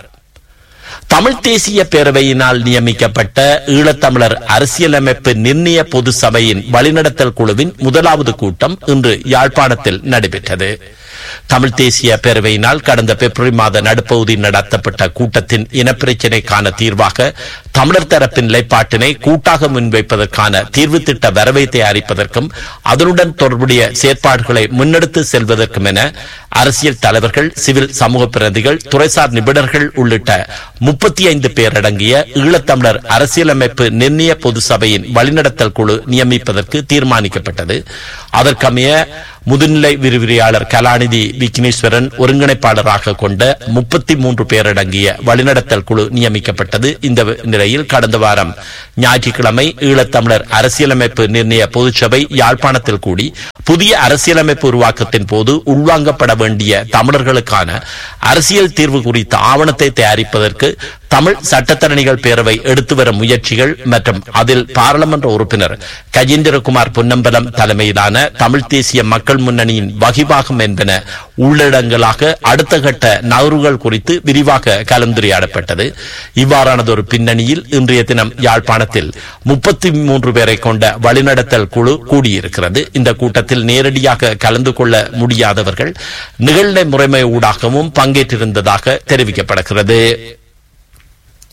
தமிழ் தேசிய பேரவையினால் நியமிக்கப்பட்ட ஈழத்தமிழர் அரசியலமைப்பு நிர்ணய பொது சபையின் வழிநடத்தல் குழுவின் முதலாவது கூட்டம் இன்று யாழ்ப்பாணத்தில் நடைபெற்றது தமிழ் தேசிய பேரவையினால் கடந்த பிப்ரவரி மாத நடுப்பகுதியில் நடத்தப்பட்ட கூட்டத்தின் இனப்பிரச்சினைக்கான தீர்வாக தமிழர் தரப்பின் நிலைப்பாட்டினை கூட்டாக முன்வைப்பதற்கான தீர்வு திட்ட வரவை தயாரிப்பதற்கும் அதனுடன் தொடர்புடைய செயற்பாடுகளை முன்னெடுத்து செல்வதற்கும் என அரசியல் தலைவர்கள் சிவில் சமூக பிரதிகள் துறைசார் நிபுணர்கள் உள்ளிட்ட முப்பத்தி ஐந்து பேர் அடங்கிய ஈழத்தமிழர் அரசியலமைப்பு நிர்ணய பொது சபையின் வழிநடத்தல் குழு நியமிப்பதற்கு தீர்மானிக்கப்பட்டது அதற்கமைய முதுநிலை விரிவுரையாளர் கலாநிதி விக்னேஸ்வரன் ஒருங்கிணைப்பாளராக கொண்ட முப்பத்தி மூன்று பேர் அடங்கிய வழிநடத்தல் குழு நியமிக்கப்பட்டது இந்த நிலையில் கடந்த வாரம் ஞாயிற்றுக்கிழமை ஈழத்தமிழர் அரசியலமைப்பு நிர்ணய பொதுச்சபை யாழ்ப்பாணத்தில் கூடி புதிய அரசியலமைப்பு உருவாக்கத்தின் போது உள்வாங்கப்பட வேண்டிய தமிழர்களுக்கான அரசியல் தீர்வு குறித்த ஆவணத்தை தயாரிப்பதற்கு தமிழ் சட்டத்தரணிகள் பேரவை எடுத்து வரும் முயற்சிகள் மற்றும் அதில் பாராளுமன்ற உறுப்பினர் கஜேந்திரகுமார் பொன்னம்பலம் தலைமையிலான தமிழ் தேசிய மக்கள் முன்னணியின் வகிபாகம் என்பன உள்ளடங்களாக அடுத்த கட்ட நகர்வுகள் குறித்து விரிவாக கலந்துரையாடப்பட்டது இவ்வாறானதொரு பின்னணியில் இன்றைய தினம் யாழ்ப்பாணத்தில் முப்பத்தி மூன்று பேரை கொண்ட வழிநடத்தல் குழு கூடியிருக்கிறது இந்த கூட்டத்தில் நேரடியாக கலந்து கொள்ள முடியாதவர்கள் நிகழ்நிலை முறைமை ஊடாகவும் பங்கேற்றிருந்ததாக தெரிவிக்கப்படுகிறது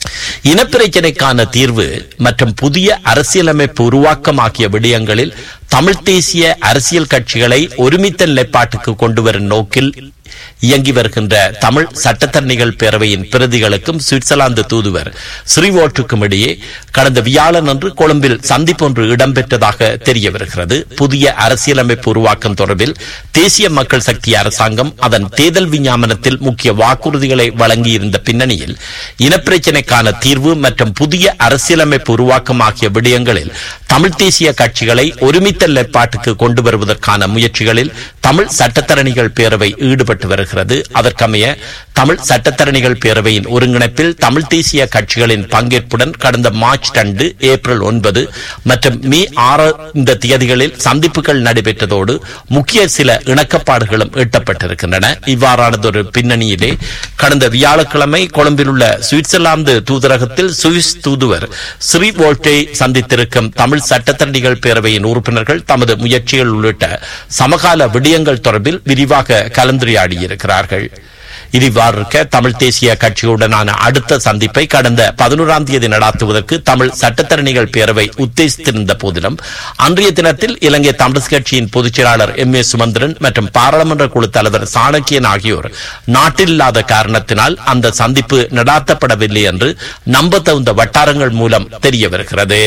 இனப்பிரச்சினைக்கான தீர்வு மற்றும் புதிய அரசியலமைப்பு உருவாக்கம் ஆகிய விடயங்களில் தமிழ் தேசிய அரசியல் கட்சிகளை ஒருமித்த நிலைப்பாட்டுக்கு கொண்டுவரும் நோக்கில் இயங்கி வருகின்ற தமிழ் சட்டத்தரணிகள் பேரவையின் பிரதிகளுக்கும் சுவிட்சர்லாந்து தூதுவர் ஸ்ரீவோட்டுக்கும் இடையே கடந்த வியாழன் அன்று கொழும்பில் சந்திப்பொன்று இடம்பெற்றதாக தெரிய வருகிறது புதிய அரசியலமைப்பு உருவாக்கம் தொடர்பில் தேசிய மக்கள் சக்தி அரசாங்கம் அதன் தேர்தல் விஞ்ஞாபனத்தில் முக்கிய வாக்குறுதிகளை வழங்கியிருந்த பின்னணியில் இனப்பிரச்சினைக்கான தீர்வு மற்றும் புதிய அரசியலமைப்பு உருவாக்கம் ஆகிய விடயங்களில் தமிழ் தேசிய கட்சிகளை ஒருமித்த நிலைப்பாட்டுக்கு கொண்டு வருவதற்கான முயற்சிகளில் தமிழ் சட்டத்தரணிகள் பேரவை ஈடுபட்டு வருகிறது அதற்கமைய தமிழ் சட்டத்தரணிகள் பேரவையின் ஒருங்கிணைப்பில் தமிழ் தேசிய கட்சிகளின் பங்கேற்புடன் கடந்த மார்ச் இரண்டு ஏப்ரல் ஒன்பது மற்றும் மே ஆறு இந்த தேதிகளில் சந்திப்புகள் நடைபெற்றதோடு முக்கிய சில இணக்கப்பாடுகளும் எட்டப்பட்டிருக்கின்றன இவ்வாறானதொரு பின்னணியிலே கடந்த வியாழக்கிழமை கொழும்பில் உள்ள சுவிட்சர்லாந்து தூதரகத்தில் சுவிஸ் தூதுவர் ஸ்ரீ வோல்ட்டை சந்தித்திருக்கும் தமிழ் சட்டத்தரணிகள் பேரவையின் உறுப்பினர்கள் தமது முயற்சிகள் உள்ளிட்ட சமகால விடயங்கள் தொடர்பில் விரிவாக கலந்துரையாடியிருக்கிறார்கள் இவ்வாறு இருக்க தமிழ் தேசிய கட்சியுடனான அடுத்த சந்திப்பை கடந்த பதினோராம் தேதி நடாத்துவதற்கு தமிழ் சட்டத்தரணிகள் பேரவை உத்தேசித்திருந்த போதிலும் அன்றைய தினத்தில் இலங்கை தமிழ் கட்சியின் பொதுச் செயலாளர் எம் ஏ சுமந்திரன் மற்றும் பாராளுமன்ற குழு தலைவர் சாணக்கியன் ஆகியோர் நாட்டில் இல்லாத காரணத்தினால் அந்த சந்திப்பு நடாத்தப்படவில்லை என்று நம்ப தகுந்த வட்டாரங்கள் மூலம் தெரிய வருகிறது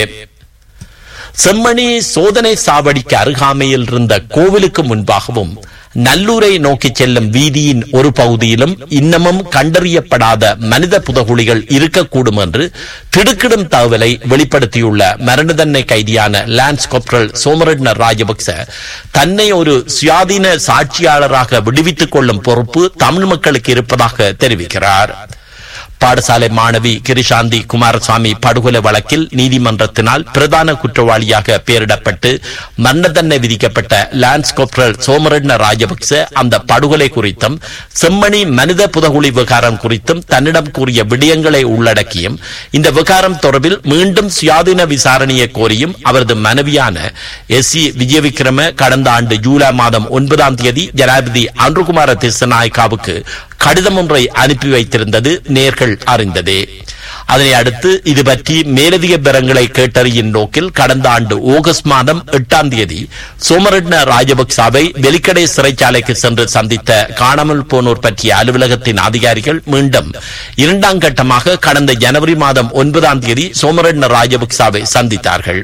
செம்மணி சோதனை சாவடிக்கு அருகாமையில் இருந்த கோவிலுக்கு முன்பாகவும் நல்லூரை நோக்கி செல்லும் வீதியின் ஒரு பகுதியிலும் இன்னமும் கண்டறியப்படாத மனித புதகுழிகள் இருக்கக்கூடும் என்று திடுக்கிடும் தகவலை வெளிப்படுத்தியுள்ள மரண தண்டனை கைதியான லான்ஸ் கொப்ரல் சோமரட்ன ராஜபக்ச தன்னை ஒரு சுயாதீன சாட்சியாளராக விடுவித்துக் கொள்ளும் பொறுப்பு தமிழ் மக்களுக்கு இருப்பதாக தெரிவிக்கிறார் பாடசாலை மாணவி கிரிஷாந்தி குமாரசாமி படுகொலை வழக்கில் நீதிமன்றத்தினால் பிரதான குற்றவாளியாக பெயரிடப்பட்டு மரண தண்டனை விதிக்கப்பட்ட லான்ஸ் கொப்ரல் சோமரட்ன ராஜபக்ச அந்த படுகொலை குறித்தும் செம்மணி மனித புதகுழி விவகாரம் குறித்தும் தன்னிடம் கூறிய விடயங்களை உள்ளடக்கியும் இந்த விவகாரம் தொடர்பில் மீண்டும் சுயாதீன விசாரணையை கோரியும் அவரது மனைவியான எஸ் சி விஜயவிக்ரம கடந்த ஆண்டு ஜூலை மாதம் ஒன்பதாம் தேதி ஜனாதிபதி அன்ருகுமார திசநாயக்காவுக்கு கடிதம் ஒன்றை அனுப்பி வைத்திருந்தது நேர்கள் அறிந்ததே அதனை அடுத்து இது பற்றி மேலதிக பெறங்களை கேட்டறியும் நோக்கில் கடந்த ஆண்டு ஆகஸ்ட் மாதம் எட்டாம் தேதி சோமரட்ன ராஜபக்சாவை வெலிக்கடை சிறைச்சாலைக்கு சென்று சந்தித்த காணாமல் போனோர் பற்றிய அலுவலகத்தின் அதிகாரிகள் மீண்டும் இரண்டாம் கட்டமாக கடந்த ஜனவரி மாதம் ஒன்பதாம் தேதி சோமரட்ன ராஜபக்சாவை சந்தித்தார்கள்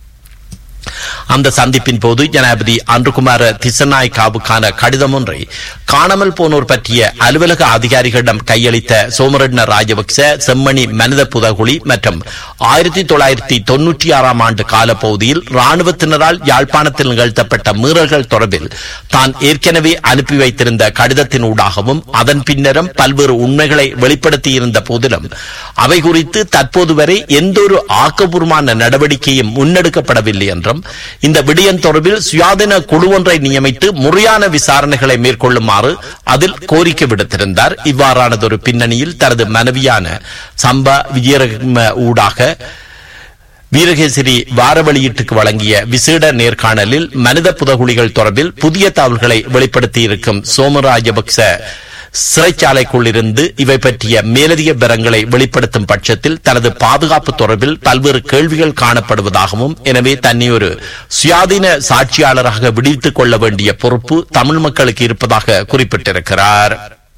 அந்த சந்திப்பின் போது ஜனாதிபதி அன்றுகுமார திசநாய்காவுக்கான கடிதம் ஒன்றை காணாமல் போனோர் பற்றிய அலுவலக அதிகாரிகளிடம் கையளித்த சோமரட்ன ராஜபக்ச செம்மணி மனித புதகுழி மற்றும் ஆயிரத்தி தொள்ளாயிரத்தி தொன்னூற்றி ஆறாம் ஆண்டு காலப்பகுதியில் ராணுவத்தினரால் யாழ்ப்பாணத்தில் நிகழ்த்தப்பட்ட மீறல்கள் தொடர்பில் தான் ஏற்கனவே அனுப்பி வைத்திருந்த கடிதத்தின் ஊடாகவும் அதன் பின்னரும் பல்வேறு உண்மைகளை வெளிப்படுத்தியிருந்த போதிலும் அவை குறித்து தற்போது வரை எந்தொரு ஆக்கப்பூர்வமான நடவடிக்கையும் முன்னெடுக்கப்படவில்லை என்றும் இந்த விடயம் தொடர்பில் சுயாதீன குழு ஒன்றை நியமித்து முறையான விசாரணைகளை மேற்கொள்ளுமாறு அதில் கோரிக்கை விடுத்திருந்தார் இவ்வாறானதொரு பின்னணியில் தனது மனைவியான சம்பா விஜயரத்ன ஊடாக வீரகேசரி வார வெளியீட்டுக்கு வழங்கிய விசேட நேர்காணலில் மனித புதகுழிகள் தொடர்பில் புதிய தகவல்களை வெளிப்படுத்தியிருக்கும் சோம ராஜபக்ச சிறைச்சாலைக்குள் இருந்து இவை பற்றிய மேலதிக பெறங்களை வெளிப்படுத்தும் பட்சத்தில் தனது பாதுகாப்பு தொடர்பில் பல்வேறு கேள்விகள் காணப்படுவதாகவும் எனவே தன்னை ஒரு சுயாதீன சாட்சியாளராக விடுவித்துக் கொள்ள வேண்டிய பொறுப்பு தமிழ் மக்களுக்கு இருப்பதாக குறிப்பிட்டிருக்கிறார்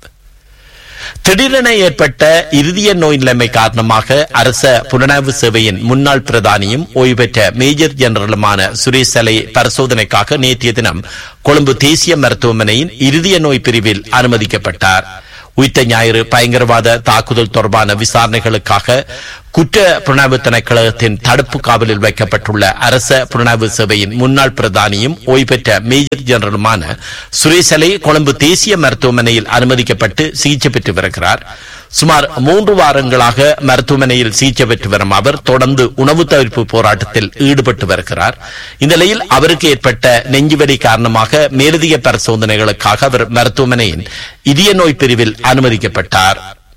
திடீரென ஏற்பட்ட இருதய நோய் நிலைமை காரணமாக அரச புலனாய்வு சேவையின் முன்னாள் பிரதானியும் ஓய்வு பெற்ற மேஜர் ஜெனரலுமான சுரேஷ் சலை பரிசோதனைக்காக நேற்றைய தினம் கொழும்பு தேசிய மருத்துவமனையின் இருதய நோய் பிரிவில் அனுமதிக்கப்பட்டார் உயிர்த்த ஞாயிறு பயங்கரவாத தாக்குதல் தொடர்பான விசாரணைகளுக்காக குற்ற புலனாய்வு திணைக்களத்தின் தடுப்பு காவலில் வைக்கப்பட்டுள்ள அரச புலனாய்வு சேவையின் முன்னாள் பிரதானியும் ஓய்வு பெற்ற மேஜர் ஜெனரலுமான சுரேசலை கொழும்பு தேசிய மருத்துவமனையில் அனுமதிக்கப்பட்டு சிகிச்சை பெற்று வருகிறார் சுமார் மூன்று வாரங்களாக மருத்துவமனையில் சிகிச்சை பெற்று வரும் அவர் தொடர்ந்து உணவு தவிர்ப்பு போராட்டத்தில் ஈடுபட்டு வருகிறார் இந்த நிலையில் அவருக்கு ஏற்பட்ட நெஞ்சுவலி காரணமாக மேலதிக பரிசோதனைகளுக்காக அவர் மருத்துவமனையின் இதய நோய் பிரிவில் அனுமதிக்கப்பட்டார்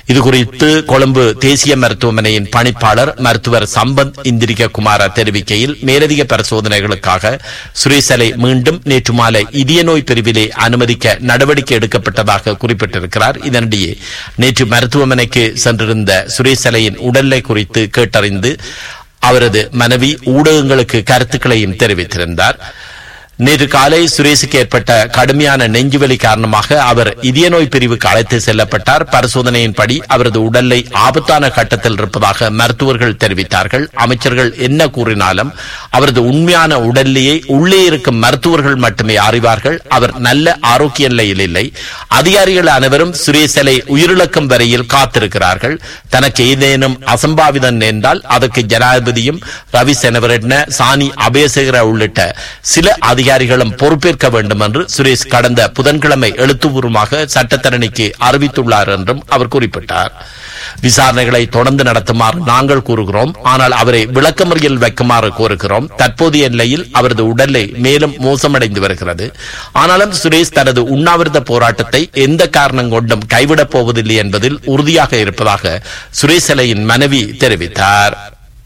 இதுகுறித்து கொழும்பு தேசிய மருத்துவமனையின் பணிப்பாளர் மருத்துவர் சம்பத் இந்திரிக குமார தெரிவிக்கையில் மேலதிக பரிசோதனைகளுக்காக சுரேசலை மீண்டும் நேற்று மாலை இதய நோய் பிரிவிலே அனுமதிக்க நடவடிக்கை எடுக்கப்பட்டதாக குறிப்பிட்டிருக்கிறார் இதனிடையே நேற்று மருத்துவமனைக்கு சென்றிருந்த சுரேசலையின் உடல்நிலை குறித்து கேட்டறிந்து அவரது மனைவி ஊடகங்களுக்கு கருத்துக்களையும் தெரிவித்திருந்தார் நேற்று காலை சுரேஷுக்கு ஏற்பட்ட கடுமையான நெஞ்சுவலி காரணமாக அவர் இதய நோய் பிரிவுக்கு அழைத்து செல்லப்பட்டார் பரிசோதனையின்படி அவரது உடல்லை ஆபத்தான கட்டத்தில் இருப்பதாக மருத்துவர்கள் தெரிவித்தார்கள் அமைச்சர்கள் என்ன கூறினாலும் அவரது உண்மையான உடல்நிலையை உள்ளே இருக்கும் மருத்துவர்கள் மட்டுமே அறிவார்கள் அவர் நல்ல ஆரோக்கிய நிலையில் இல்லை அதிகாரிகள் அனைவரும் சுரேசலை உயிரிழக்கும் வரையில் காத்திருக்கிறார்கள் தனக்கு ஏதேனும் அசம்பாவிதம் நேர்ந்தால் அதற்கு ஜனாதிபதியும் ரவி செனவரெட்ன சாணி அபேசகர உள்ளிட்ட சில அதிகாரிகளும் பொறுப்பேற்க வேண்டும் என்று சுரேஷ் கடந்த புதன்கிழமை எழுத்துப்பூர்வமாக சட்டத்தரணிக்கு அறிவித்துள்ளார் என்றும் அவர் குறிப்பிட்டார் விசாரணைகளை தொடர்ந்து நடத்துமாறு நாங்கள் கூறுகிறோம் ஆனால் அவரை விளக்கமறியல் வைக்குமாறு கோருகிறோம் தற்போதைய நிலையில் அவரது உடலை மேலும் மோசமடைந்து வருகிறது ஆனாலும் சுரேஷ் தனது உண்ணாவிரத போராட்டத்தை எந்த காரணம் கொண்டும் கைவிடப் போவதில்லை என்பதில் உறுதியாக இருப்பதாக சுரேசலையின் மனைவி தெரிவித்தார்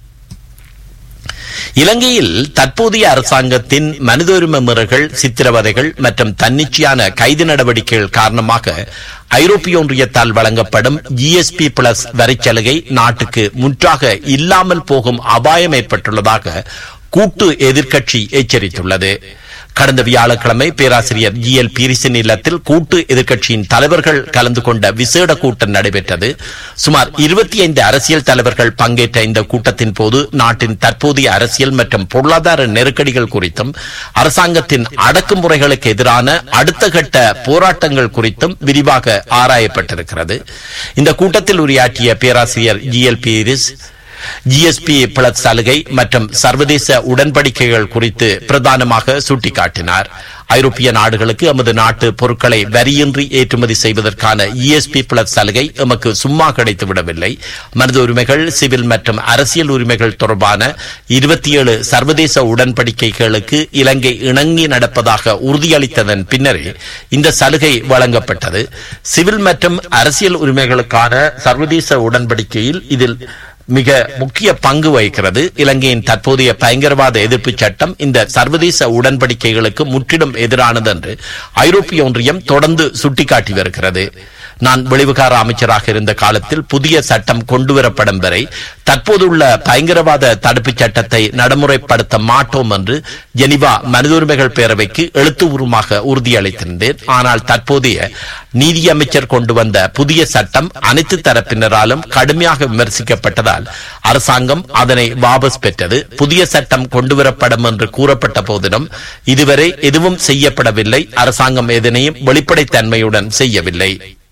இலங்கையில் தற்போதைய அரசாங்கத்தின் மனித உரிமை மீறல்கள் சித்திரவதைகள் மற்றும் தன்னிச்சையான கைது நடவடிக்கைகள் காரணமாக ஐரோப்பிய ஒன்றியத்தால் வழங்கப்படும் ஜிஎஸ்பி பிளஸ் வரிச்சலுகை நாட்டுக்கு முற்றாக இல்லாமல் போகும் அபாயம் ஏற்பட்டுள்ளதாக கூட்டு எதிர்க்கட்சி எச்சரித்துள்ளது கடந்த வியாழக்கிழமை பேராசிரியர் ஜி எல் பீரிசின் இல்லத்தில் கூட்டு எதிர்க்கட்சியின் தலைவர்கள் கலந்து கொண்ட விசேட கூட்டம் நடைபெற்றது சுமார் இருபத்தி ஐந்து அரசியல் தலைவர்கள் பங்கேற்ற இந்த கூட்டத்தின் போது நாட்டின் தற்போதைய அரசியல் மற்றும் பொருளாதார நெருக்கடிகள் குறித்தும் அரசாங்கத்தின் அடக்குமுறைகளுக்கு எதிரான அடுத்த கட்ட போராட்டங்கள் குறித்தும் விரிவாக ஆராயப்பட்டிருக்கிறது இந்த கூட்டத்தில் உரையாற்றிய பேராசிரியர் G L Peiris GSP plus சலுகை மற்றும் சர்வதேச உடன்படிக்கைகள் குறித்து பிரதானமாக சுட்டிக்காட்டினார் ஐரோப்பிய நாடுகளுக்கு எமது நாட்டு பொருட்களை வரியின்றி ஏற்றுமதி செய்வதற்கான இஎஸ்பி பிளஸ் சலுகை எமக்கு சும்மா கிடைத்து விடவில்லை மனித உரிமைகள் சிவில் மற்றும் அரசியல் உரிமைகள் தொடர்பான இருபத்தி ஏழு சர்வதேச உடன்படிக்கைகளுக்கு இலங்கை இணங்கி நடப்பதாக உறுதியளித்ததன் பின்னரே இந்த சலுகை வழங்கப்பட்டது சிவில் மற்றும் அரசியல் உரிமைகளுக்கான சர்வதேச உடன்படிக்கையில் இதில் மிக முக்கிய பங்கு வகிக்கிறது இலங்கையின் தற்போதைய பயங்கரவாத எதிர்ப்பு சட்டம் இந்த சர்வதேச உடன்படிக்கைகளுக்கு முற்றிலும் எதிரானது என்று ஐரோப்பிய ஒன்றியம் தொடர்ந்து சுட்டிக்காட்டி வருகிறது நான் வெளிவிகார அமைச்சராக இருந்த காலத்தில் புதிய சட்டம் கொண்டுவரப்படும் வரை தற்போதுள்ள பயங்கரவாத தடுப்பு சட்டத்தை நடைமுறைப்படுத்த மாட்டோம் என்று ஜெனிவா மனித உரிமைகள் பேரவைக்கு எழுத்துப்பூர்வமாக உறுதியளித்திருந்தேன் ஆனால் தற்போதைய நீதியமைச்சர் கொண்டு வந்த புதிய சட்டம் அனைத்து தரப்பினராலும் கடுமையாக விமர்சிக்கப்பட்டதால் அரசாங்கம் அதனை வாபஸ் பெற்றது புதிய சட்டம் கொண்டுவரப்படும் என்று கூறப்பட்ட போதிலும் இதுவரை எதுவும் செய்யப்படவில்லை அரசாங்கம் எதனையும் வெளிப்படைத்தன்மையுடன் செய்யவில்லை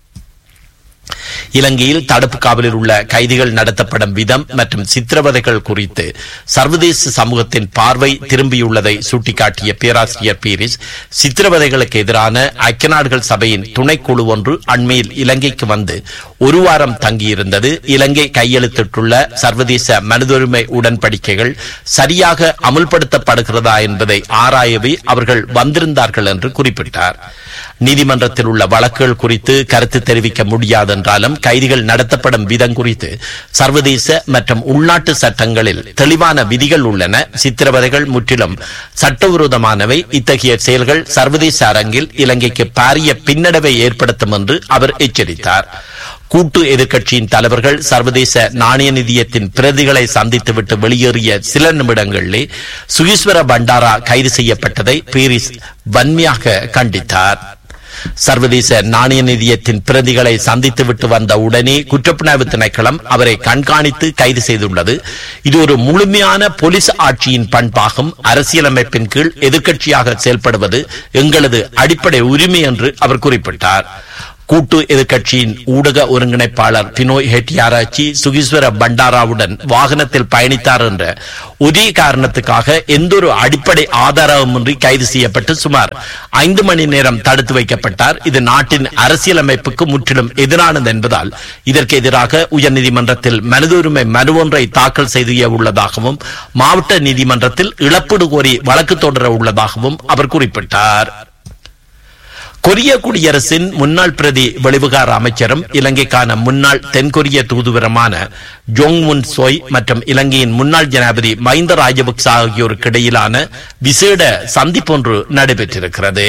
இலங்கையில் தடுப்பு காவலில் உள்ள கைதிகள் நடத்தப்படும் விதம் மற்றும் சித்திரவதைகள் குறித்து சர்வதேச சமூகத்தின் பார்வை திரும்பியுள்ளதை சுட்டிக்காட்டிய பேராசிரியர் பீரிஸ் சித்திரவதைகளுக்கு எதிரான ஐக்கிய நாடுகள் சபையின் துணைக்குழு ஒன்று அண்மையில் இலங்கைக்கு வந்து ஒரு வாரம் தங்கியிருந்தது இலங்கை கையெழுத்திட்டுள்ள சர்வதேச மனிதுரிமை உடன்படிக்கைகள் சரியாக அமுல்படுத்தப்படுகிறதா என்பதை ஆராயவே அவர்கள் வந்திருந்தார்கள் என்று குறிப்பிட்டார் நீதிமன்றத்தில் உள்ள வழக்குகள் குறித்து கருத்து தெரிவிக்க முடியாதென்றாலும் கைதிகள் நடத்தப்படும் விதம் குறித்து சர்வதேச மற்றும் உள்நாட்டு சட்டங்களில் தெளிவான விதிகள் உள்ளன சித்திரவதைகள் முற்றிலும் சட்டவிரோதமானவை இத்தகைய செயல்கள் சர்வதேச அரங்கில் இலங்கைக்கு பாரிய பின்னடைவை ஏற்படுத்தும் என்று அவர் எச்சரித்தார் கூட்டு எதிர்க்கட்சியின் தலைவர்கள் சர்வதேச நாணய நிதியத்தின் பிரதிகளை சந்தித்துவிட்டு வெளியேறிய சில நிமிடங்களிலே சுகீஸ்வர பண்டாரா கைது செய்யப்பட்டதை பீரிஸ் வன்மையாக கண்டித்தார் சர்வதேச நாணய நிதியத்தின் பிரதிகளை சந்தித்துவிட்டு வந்த உடனே குற்றப்புலனாய்வு திணைக்களம் அவரை கண்காணித்து கைது செய்துள்ளது இது ஒரு முழுமையான போலீஸ் ஆட்சியின் பண்பாகும் அரசியலமைப்பின் கீழ் எதிர்க்கட்சியாக செயல்படுவது எங்களது அடிப்படை உரிமை என்று அவர் குறிப்பிட்டார் கூட்டு எதிர்க்கட்சியின் ஊடக ஒருங்கிணைப்பாளர் பினோய் ஹெட்டியாராச்சி சுகீஸ்வர பண்டாராவுடன் வாகனத்தில் பயணித்தார் என்ற ஒரே காரணத்துக்காக எந்தொரு அடிப்படை ஆதாரமின்றி கைது செய்யப்பட்டு சுமார் ஐந்து மணி நேரம் தடுத்து வைக்கப்பட்டார் இது நாட்டின் அரசியலமைப்புக்கு முற்றிலும் எதிரானது என்பதால் இதற்கு எதிராக உயர்நீதிமன்றத்தில் மனித உரிமை மனு ஒன்றை தாக்கல் செய்ய உள்ளதாகவும் மாவட்ட நீதிமன்றத்தில் இழப்பீடு கோரி வழக்கு தொடர உள்ளதாகவும் அவர் குறிப்பிட்டார் கொரிய குடியரசின் முன்னாள் பிரதி வெளிவிகார அமைச்சரும் இலங்கைக்கான முன்னாள் தென்கொரிய தூதுவரமான ஜோங் முன் சோய் மற்றும் இலங்கையின் முன்னாள் ஜனாதிபதி மஹிந்த ராஜபக்ச ஆகியோருக்கு இடையிலான விசேட சந்திப்பொன்று நடைபெற்றிருக்கிறது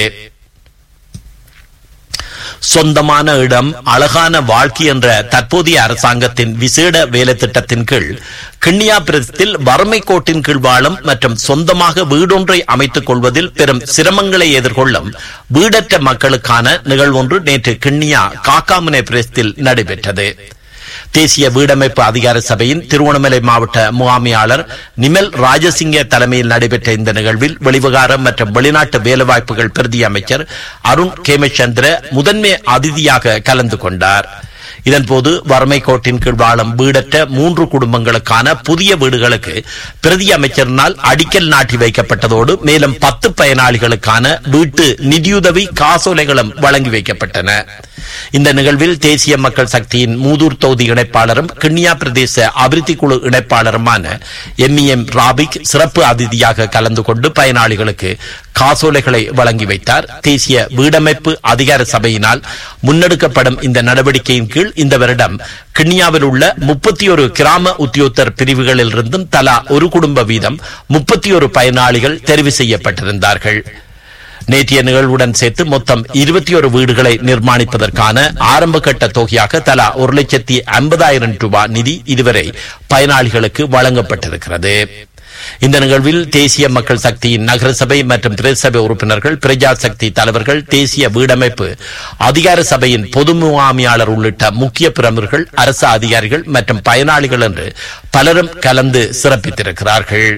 சொந்தமான இடம் அழகான வாழ்க்கை என்ற தற்போதைய அரசாங்கத்தின் விசேட வேலை திட்டத்தின் கீழ் கிண்ணியா பிரதேசத்தில் வறுமை கோட்டின் கீழ் வாழும் மற்றும் சொந்தமாக வீடொன்றை அமைத்துக் கொள்வதில் பெரும் சிரமங்களை எதிர்கொள்ளும் வீடற்ற மக்களுக்கான நிகழ்வொன்று நேற்று கிண்ணியா காக்காமுனை பிரதேசத்தில் நடைபெற்றது தேசிய வீடமைப்பு அதிகார சபையின் திருவண்ணாமலை மாவட்ட முகாமியாளர் நிமல் ராஜசிங்க தலைமையில் நடைபெற்ற இந்த நிகழ்வில் வெளிவிகாரம் மற்றும் வெளிநாட்டு வேலைவாய்ப்புகள் பிரதி அமைச்சர் அருண் கேமச்சந்திர முதன்மை அதிதியாக கலந்து கொண்டார் இதன்போது வறுமை கோட்டின் கீழ் வாழும் வீடற்ற மூன்று குடும்பங்களுக்கான புதிய வீடுகளுக்கு பிரதி அமைச்சரினால் அடிக்கல் நாட்டி வைக்கப்பட்டதோடு மேலும் பத்து பயனாளிகளுக்கான வீட்டு நிதியுதவி காசோலைகளும் வழங்கி வைக்கப்பட்டன இந்த நிகழ்வில் தேசிய மக்கள் சக்தியின் மூதூர் தொகுதி இணைப்பாளரும் கிண்ணியா பிரதேச அபிவிருத்தி குழு இணைப்பாளருமான எம் எம் ராபிக் சிறப்பு அதிதியாக கலந்து கொண்டு பயனாளிகளுக்கு காசோலைகளை வழங்கி வைத்தார் தேசிய வீடமைப்பு அதிகார சபையினால் முன்னெடுக்கப்படும் இந்த நடவடிக்கையின் கீழ் இந்த வருடம் கிண்ணியாவில் உள்ள முப்பத்தி ஒரு கிராம உத்தியோகத்தர் பிரிவுகளில் இருந்தும் தலா ஒரு குடும்ப வீதம் முப்பத்தி ஒரு பயனாளிகள் தெரிவு செய்யப்பட்டிருந்தார்கள் நேற்றைய நிகழ்வுடன் சேர்த்து மொத்தம் இருபத்தி ஒரு வீடுகளை நிர்மாணிப்பதற்கான ஆரம்ப கட்ட தொகையாக தலா ஒரு லட்சத்தி ஐம்பதாயிரம் ரூபாய் நிதி இதுவரை பயனாளிகளுக்கு வழங்கப்பட்டிருக்கிறது இந்த நிகழ்வில் தேசிய மக்கள் சக்தியின் நகரசபை மற்றும் பிரதேசபை உறுப்பினர்கள் பிரஜா சக்தி தலைவர்கள் தேசிய வீடமைப்பு அதிகார சபையின் பொது முகாமியாளர் உள்ளிட்ட முக்கிய பிரமுகர்கள் அரசு அதிகாரிகள் மற்றும் பயனாளிகள் என்று பலரும் கலந்து சிறப்பித்திருக்கிறார்கள்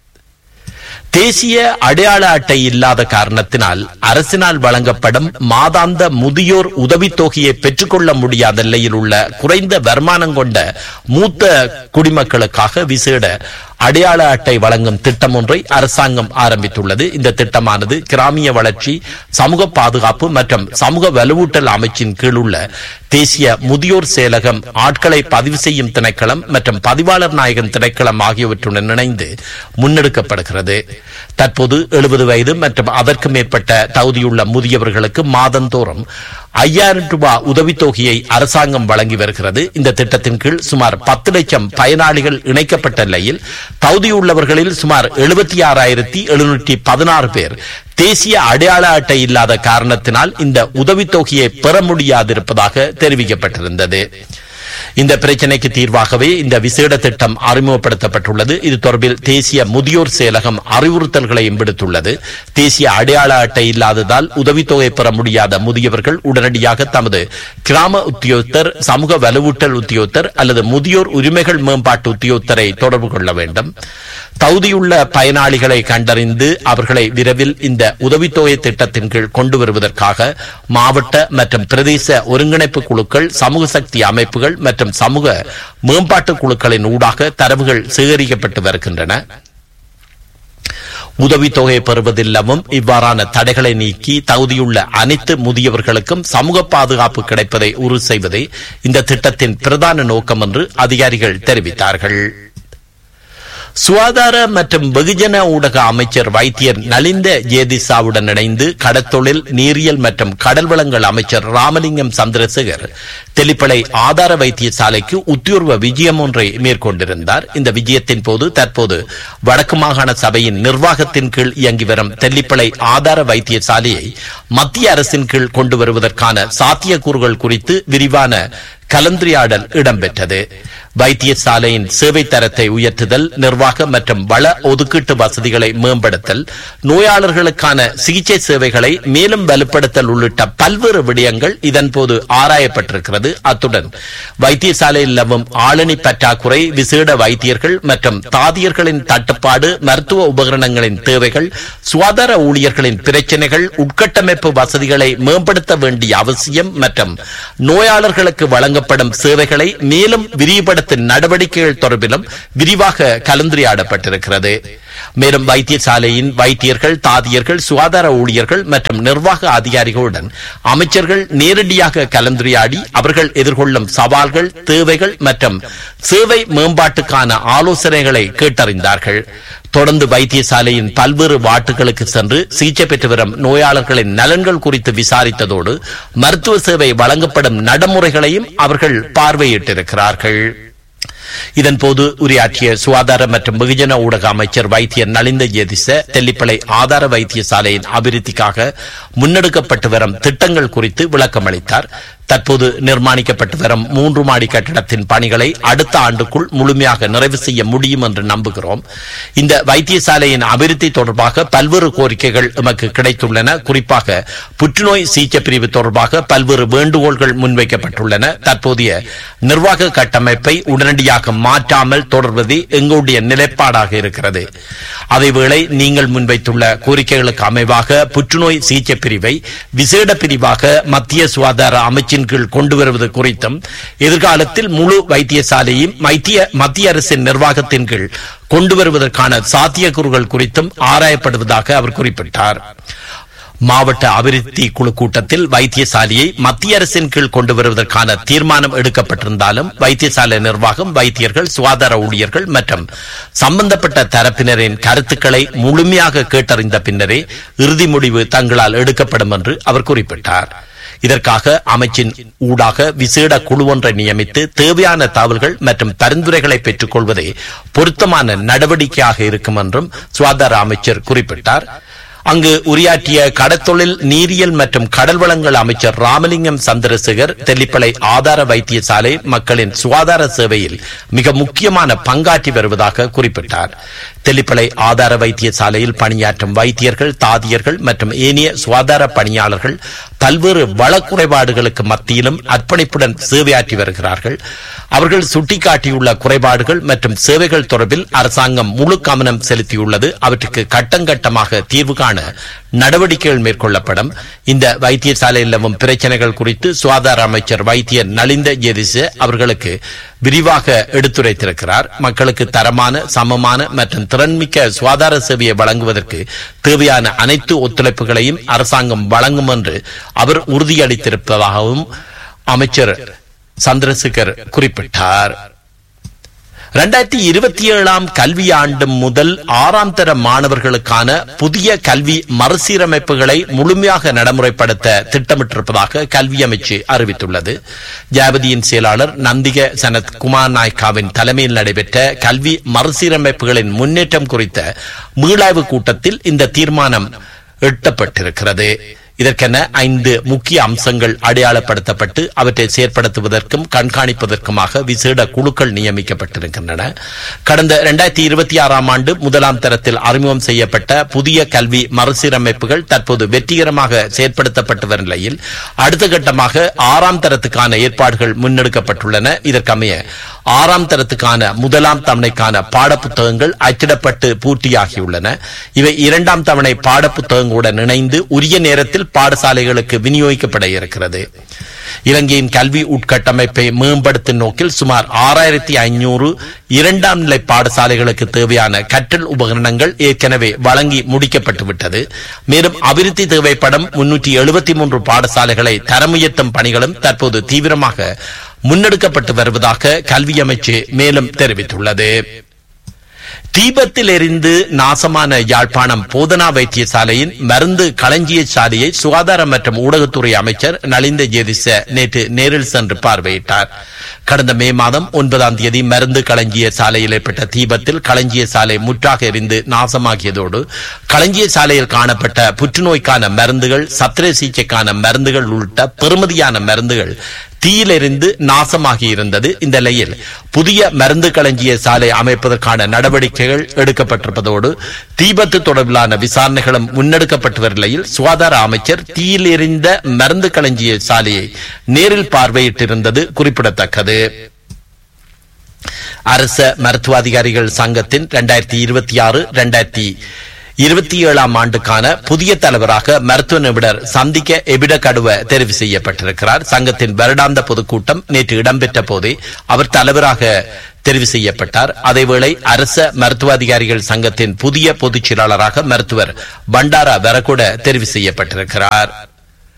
தேசிய அடையாள அட்டை இல்லாத காரணத்தினால் அரசினால் வழங்கப்படும் மாதாந்த முதியோர் உதவித்தொகையை பெற்றுக்கொள்ள முடியாத நிலையில் உள்ள குறைந்த வருமானம் கொண்ட மூத்த குடிமக்களுக்காக விசேட அடையாள அட்டை வழங்கும் திட்டம் ஒன்றை அரசாங்கம் ஆரம்பித்துள்ளது இந்த திட்டமானது கிராமிய வளர்ச்சி சமூக பாதுகாப்பு மற்றும் சமூக வலுவூட்டல் அமைச்சின் கீழ் உள்ள தேசிய முதியோர் செயலகம் ஆட்களை பதிவு செய்யும் திணைக்களம் மற்றும் பதிவாளர் நாயகன் திணைக்களம் ஆகியவற்றுடன் இணைந்து முன்னெடுக்கப்படுகிறது தற்போது எழுபது வயது மற்றும் அதற்கு மேற்பட்ட தகுதியுள்ள முதியவர்களுக்கு மாதந்தோறும் ஐயாயிரம் ரூபாய் உதவித்தொகையை அரசாங்கம் வழங்கி வருகிறது இந்த திட்டத்தின் கீழ் சுமார் பத்து லட்சம் பயனாளிகள் இணைக்கப்பட்ட நிலையில் தகுதியுள்ளவர்களில் சுமார் எழுபத்தி ஆறாயிரத்தி எழுநூற்றி பதினாறு பேர் தேசிய அடையாள அட்டை இல்லாத காரணத்தினால் இந்த உதவித்தொகையை பெற முடியாதிருப்பதாக தெரிவிக்கப்பட்டிருந்தது இந்த பிரச்சனைக்கு தீர்வாகவே இந்த விசேட திட்டம் அறிமுகப்படுத்தப்பட்டுள்ளது இது தொடர்பில் தேசிய முதியோர் செயலகம் அறிவுறுத்தல்களையும் விடுத்துள்ளது தேசிய அடையாள அட்டை இல்லாததால் உதவித்தொகை பெற முடியாத முதியவர்கள் உடனடியாக தமது கிராம உத்தியோகத்தர் சமூக வலுவூட்டல் உத்தியோகத்தர் அல்லது முதியோர் உரிமைகள் மேம்பாட்டு உத்தியோகத்தரை தொடர்பு கொள்ள வேண்டும் தகுதியுள்ள பயனாளிகளை கண்டறிந்து அவர்களை விரைவில் இந்த உதவித்தொகை திட்டத்தின் கீழ் கொண்டு வருவதற்காக மாவட்ட மற்றும் பிரதேச ஒருங்கிணைப்பு குழுக்கள் சமூக சக்தி அமைப்புகள் மற்றும் சமூக மேம்பாட்டு குழுக்களின் ஊடாக தரவுகள் சேகரிக்கப்பட்டு வருகின்றன உதவித்தொகை பெறுவதில்லவும் இவ்வாறான தடைகளை நீக்கி தகுதியுள்ள அனைத்து முதியவர்களுக்கும் சமூக பாதுகாப்பு கிடைப்பதை உறுதி செய்வதே இந்த திட்டத்தின் பிரதான நோக்கம் என்று அதிகாரிகள் தெரிவித்தார்கள் சுகாதார மற்றும் வெகுஜன ஊடக அமைச்சர் வைத்தியர் நலிந்த ஜேதிசாவுடன் இணைந்து கடத்தொழில் நீரியல் மற்றும் கடல் வளங்கள் அமைச்சர் ராமலிங்கம் சந்திரசேகர் தெளிப்பளை ஆதார வைத்தியசாலைக்கு உத்தியோர்வ விஜயம் ஒன்றை மேற்கொண்டிருந்தார் இந்த விஜயத்தின் போது தற்போது வடக்கு மாகாண சபையின் நிர்வாகத்தின் கீழ் இயங்கி வரும் தெல்லிப்பளை ஆதார வைத்தியசாலையை மத்திய அரசின் கீழ் கொண்டு வருவதற்கான சாத்தியக்கூறுகள் குறித்து விரிவான கலந்துரையாடல் இடம்பெற்றது வைத்தியசாலையின் சேவை தரத்தை உயர்த்துதல் நிர்வாக மற்றும் வள ஒதுக்கீட்டு வசதிகளை மேம்படுத்தல் நோயாளர்களுக்கான சிகிச்சை சேவைகளை மேலும் வலுப்படுத்தல் உள்ளிட்ட பல்வேறு விடயங்கள் இதன்போது ஆராயப்பட்டிருக்கிறது அத்துடன் வைத்தியசாலையில் நிலவும் ஆளணி பற்றாக்குறை விசேட வைத்தியர்கள் மற்றும் தாதியர்களின் தட்டுப்பாடு மருத்துவ உபகரணங்களின் தேவைகள் சுகாதார ஊழியர்களின் பிரச்சனைகள் உட்கட்டமைப்பு வசதிகளை மேம்படுத்த வேண்டிய அவசியம் மற்றும் நோயாளர்களுக்கு வழங்கப்படும் சேவைகளை மேலும் விரிவுபடுத்தும் நடவடிக்கைகள் தொடர்பிலும் விரிவாக கலந்துரையாடப்பட்டிருக்கிறது மேலும் வைத்தியசாலையின் வைத்தியர்கள் தாதியர்கள் சுகாதார ஊழியர்கள் மற்றும் நிர்வாக அதிகாரிகளுடன் அமைச்சர்கள் நேரடியாக கலந்துரையாடி அவர்கள் எதிர்கொள்ளும் சவால்கள் தேவைகள் மற்றும் சேவை மேம்பாட்டுக்கான ஆலோசனைகளை கேட்டறிந்தார்கள் தொடர்ந்து வைத்தியசாலையின் பல்வேறு வாட்டுகளுக்கு சென்று சிகிச்சை பெற்று வரும் நோயாளர்களின் நலன்கள் குறித்து விசாரித்ததோடு மருத்துவ சேவை வழங்கப்படும் நடைமுறைகளையும் அவர்கள் பார்வையிட்டிருக்கிறார்கள் இதன்போது உரையாற்றிய சுகாதார மற்றும் வெகுஜன ஊடக அமைச்சர் வைத்தியர் நலிந்த ஜெதிச தெல்லிப்பளை ஆதார வைத்தியசாலையின் அபிவிருத்திக்காக முன்னெடுக்கப்பட்டு வரும் திட்டங்கள் குறித்து விளக்கமளித்தார் தற்போது நிர்மாணிக்கப்பட்டு வரும் மூன்று மாடி கட்டிடத்தின் பணிகளை அடுத்த ஆண்டுக்குள் முழுமையாக நிறைவு செய்ய முடியும் என்று நம்புகிறோம் இந்த வைத்தியசாலையின் அபிவிருத்தி தொடர்பாக பல்வேறு கோரிக்கைகள் எமக்கு கிடைத்துள்ளன குறிப்பாக புற்றுநோய் சிகிச்சை பிரிவு தொடர்பாக பல்வேறு வேண்டுகோள்கள் முன்வைக்கப்பட்டுள்ளன தற்போதைய நிர்வாக கட்டமைப்பை உடனடியாக மாற்றாமல் தொடர்வது எங்களுடைய நிலைப்பாடாக இருக்கிறது அதேவேளை நீங்கள் முன்வைத்துள்ள கோரிக்கைகளுக்கு அமைவாக புற்றுநோய் சிகிச்சை பிரிவை விசேட பிரிவாக மத்திய சுகாதார அமைச்சின் கீழ் கொண்டு வருவது குறித்தும் எதிர்காலத்தில் முழு வைத்தியசாலையும் மத்திய மத்திய அரசின் நிர்வாகத்தின் கீழ் கொண்டு வருவதற்கான சாத்தியக்கூறுகள் குறித்தும் ஆராயப்படுவதாக அவர் குறிப்பிட்டார் மாவட்ட அபிவிருத்தி குழு கூட்டத்தில் வைத்தியசாலையை மத்திய அரசின் கீழ் கொண்டு வருவதற்கான தீர்மானம் எடுக்கப்பட்டிருந்தாலும் வைத்தியசாலை நிர்வாகம் வைத்தியர்கள் சுகாதார ஊழியர்கள் மற்றும் சம்பந்தப்பட்ட தரப்பினரின் கருத்துக்களை முழுமையாக கேட்டறிந்த பின்னரே இறுதி முடிவு தங்களால் எடுக்கப்படும் என்று அவர் குறிப்பிட்டார் இதற்காக அமைச்சின் ஊடாக விசேட குழு ஒன்றை நியமித்து தேவையான தகவல்கள் மற்றும் பரிந்துரைகளை பெற்றுக் கொள்வதே பொருத்தமான நடவடிக்கையாக இருக்கும் என்றும் சுகாதார அமைச்சர் குறிப்பிட்டார் அங்கு உரையாற்றிய கடத்தொழில் நீரியல் மற்றும் கடல் வளங்கள் அமைச்சர் ராமலிங்கம் சந்திரசேகர் தெல்லிப்பளை ஆதார வைத்தியசாலை மக்களின் சுகாதார சேவையில் மிக முக்கியமான பங்காற்றி வருவதாக குறிப்பிட்டார் தெல்லிப்பளை ஆதார வைத்தியசாலையில் பணியாற்றும் வைத்தியர்கள் தாதியர்கள் மற்றும் ஏனைய சுகாதார பணியாளர்கள் பல்வேறு வளக்குறைபாடுகளுக்கு மத்தியிலும் அர்ப்பணிப்புடன் சேவையாற்றி வருகிறார்கள் அவர்கள் சுட்டிக்காட்டியுள்ள குறைபாடுகள் மற்றும் சேவைகள் தொடர்பில் அரசாங்கம் முழு கவனம் செலுத்தியுள்ளது அவற்றுக்கு கட்டங்கட்டமாக தீர்வு காண நடவடிக்கைகள் மேற்கொள்ளப்படும் இந்த வைத்தியசாலையில் நிலவும் பிரச்சனைகள் குறித்து சுகாதார அமைச்சர் வைத்தியர் நலிந்த ஜெதிச அவர்களுக்கு விரிவாக எடுத்துரைத்திருக்கிறார் மக்களுக்கு தரமான சமமான மற்றும் திறன்மிக்க சுகாதார சேவையை வழங்குவதற்கு தேவையான அனைத்து ஒத்துழைப்புகளையும் அரசாங்கம் வழங்கும் என்று அவர் உறுதியளித்திருப்பதாகவும் அமைச்சர் சந்திரசேகர் குறிப்பிட்டார் இரண்டாயிரத்தி இருபத்தி ஏழாம் கல்வி ஆண்டு முதல் ஆறாம் தர மாணவர்களுக்கான புதிய கல்வி மறுசீரமைப்புகளை முழுமையாக நடைமுறைப்படுத்த திட்டமிட்டிருப்பதாக கல்வி அமைச்சு அறிவித்துள்ளது ஜாவதியின் செயலாளர் நந்திக சனத் குமார் நாய்காவின் தலைமையில் நடைபெற்ற கல்வி மறுசீரமைப்புகளின் முன்னேற்றம் குறித்த மீளாய்வு கூட்டத்தில் இந்த தீர்மானம் எட்டப்பட்டிருக்கிறது இதற்கென ஐந்து முக்கிய அம்சங்கள் அடையாளப்படுத்தப்பட்டு அவற்றை செயற்படுத்துவதற்கும் கண்காணிப்பதற்குமாக விசேட குழுக்கள் நியமிக்கப்பட்டிருக்கின்றன கடந்த இரண்டாயிரத்தி இருபத்தி ஆறாம் ஆண்டு முதலாம் தரத்தில் அறிமுகம் செய்யப்பட்ட புதிய கல்வி மறுசீரமைப்புகள் தற்போது வெற்றிகரமாக செயற்படுத்தப்பட்டு வரும் நிலையில் அடுத்த கட்டமாக ஆறாம் தரத்துக்கான ஏற்பாடுகள் முன்னெடுக்கப்பட்டுள்ளன இதற்கமைய ஆறாம் தரத்துக்கான முதலாம் தவணைக்கான பாடப்புத்தகங்கள் அச்சிடப்பட்டு பூர்த்தியாகியுள்ளன இவை இரண்டாம் தவணை பாடப்புத்தகங்களுடன் இணைந்து உரிய நேரத்தில் பாடசாலைகளுக்கு விநியோகிக்கப்பட இருக்கிறது இலங்கையின் கல்வி உட்கட்டமைப்பை மேம்படுத்தும் நோக்கில் சுமார் ஆறாயிரத்தி ஐநூறு இரண்டாம் நிலை பாடசாலைகளுக்கு தேவையான கற்றல் உபகரணங்கள் ஏற்கனவே வழங்கி முடிக்கப்பட்டு விட்டது மேலும் அபிவிருத்தி தேவைப்படும் முன்னூற்றி எழுபத்தி மூன்று பாடசாலைகளை தரமுயர்த்தும் பணிகளும் தற்போது தீவிரமாக முன்னெடுக்கப்பட்டு வருவதாக கல்வி அமைச்சு மேலும் தெரிவித்துள்ளது தீபத்தில் எரிந்து நாசமான யாழ்ப்பாணம் போதனா வைத்தியசாலையின் மருந்து களஞ்சிய சாலையை சுகாதார மற்றும் ஊடகத்துறை அமைச்சர் நலிந்த ஜேதிச நேற்று நேரில் சென்று பார்வையிட்டார் கடந்த மே மாதம் ஒன்பதாம் தேதி மருந்து களஞ்சிய சாலையில் ஏற்பட்ட தீபத்தில் களஞ்சிய சாலை முற்றாக எரிந்து நாசமாகியதோடு களஞ்சிய சாலையில் காணப்பட்ட புற்றுநோய்க்கான மருந்துகள் சத்திர சிகிச்சைக்கான மருந்துகள் உள்ளிட்ட பெறுமதியான மருந்துகள் தீயிலிருந்து நாசமாகி இருந்தது இந்த நிலையில் புதிய மருந்து களஞ்சிய சாலை அமைப்பதற்கான நடவடிக்கைகள் எடுக்கப்பட்டிருப்பதோடு தீபத்து தொடர்பிலான விசாரணைகளும் முன்னெடுக்கப்பட்டு வரும் நிலையில் சுகாதார அமைச்சர் தீயில் எரிந்த மருந்து களஞ்சிய சாலையை நேரில் பார்வையிட்டிருந்தது குறிப்பிடத்தக்கது அரச மருத்துவ அதிகாரிகள் சங்கத்தின் இரண்டாயிரத்தி இருபத்தி ஆறு இரண்டாயிரத்தி இருபத்தி ஏழாம் ஆண்டுக்கான புதிய தலைவராக மருத்துவ நிபுணர் சந்திக்க எபிட கடுவ தெரிவு செய்யப்பட்டிருக்கிறார் சங்கத்தின் வருடாந்த பொதுக்கூட்டம் நேற்று இடம்பெற்ற போதே அவர் தலைவராக தெரிவு செய்யப்பட்டார் அதேவேளை அரச மருத்துவ அதிகாரிகள் சங்கத்தின் புதிய பொதுச் செயலாளராக மருத்துவர் பண்டாரா வரகுட தெரிவு செய்யப்பட்டிருக்கிறார்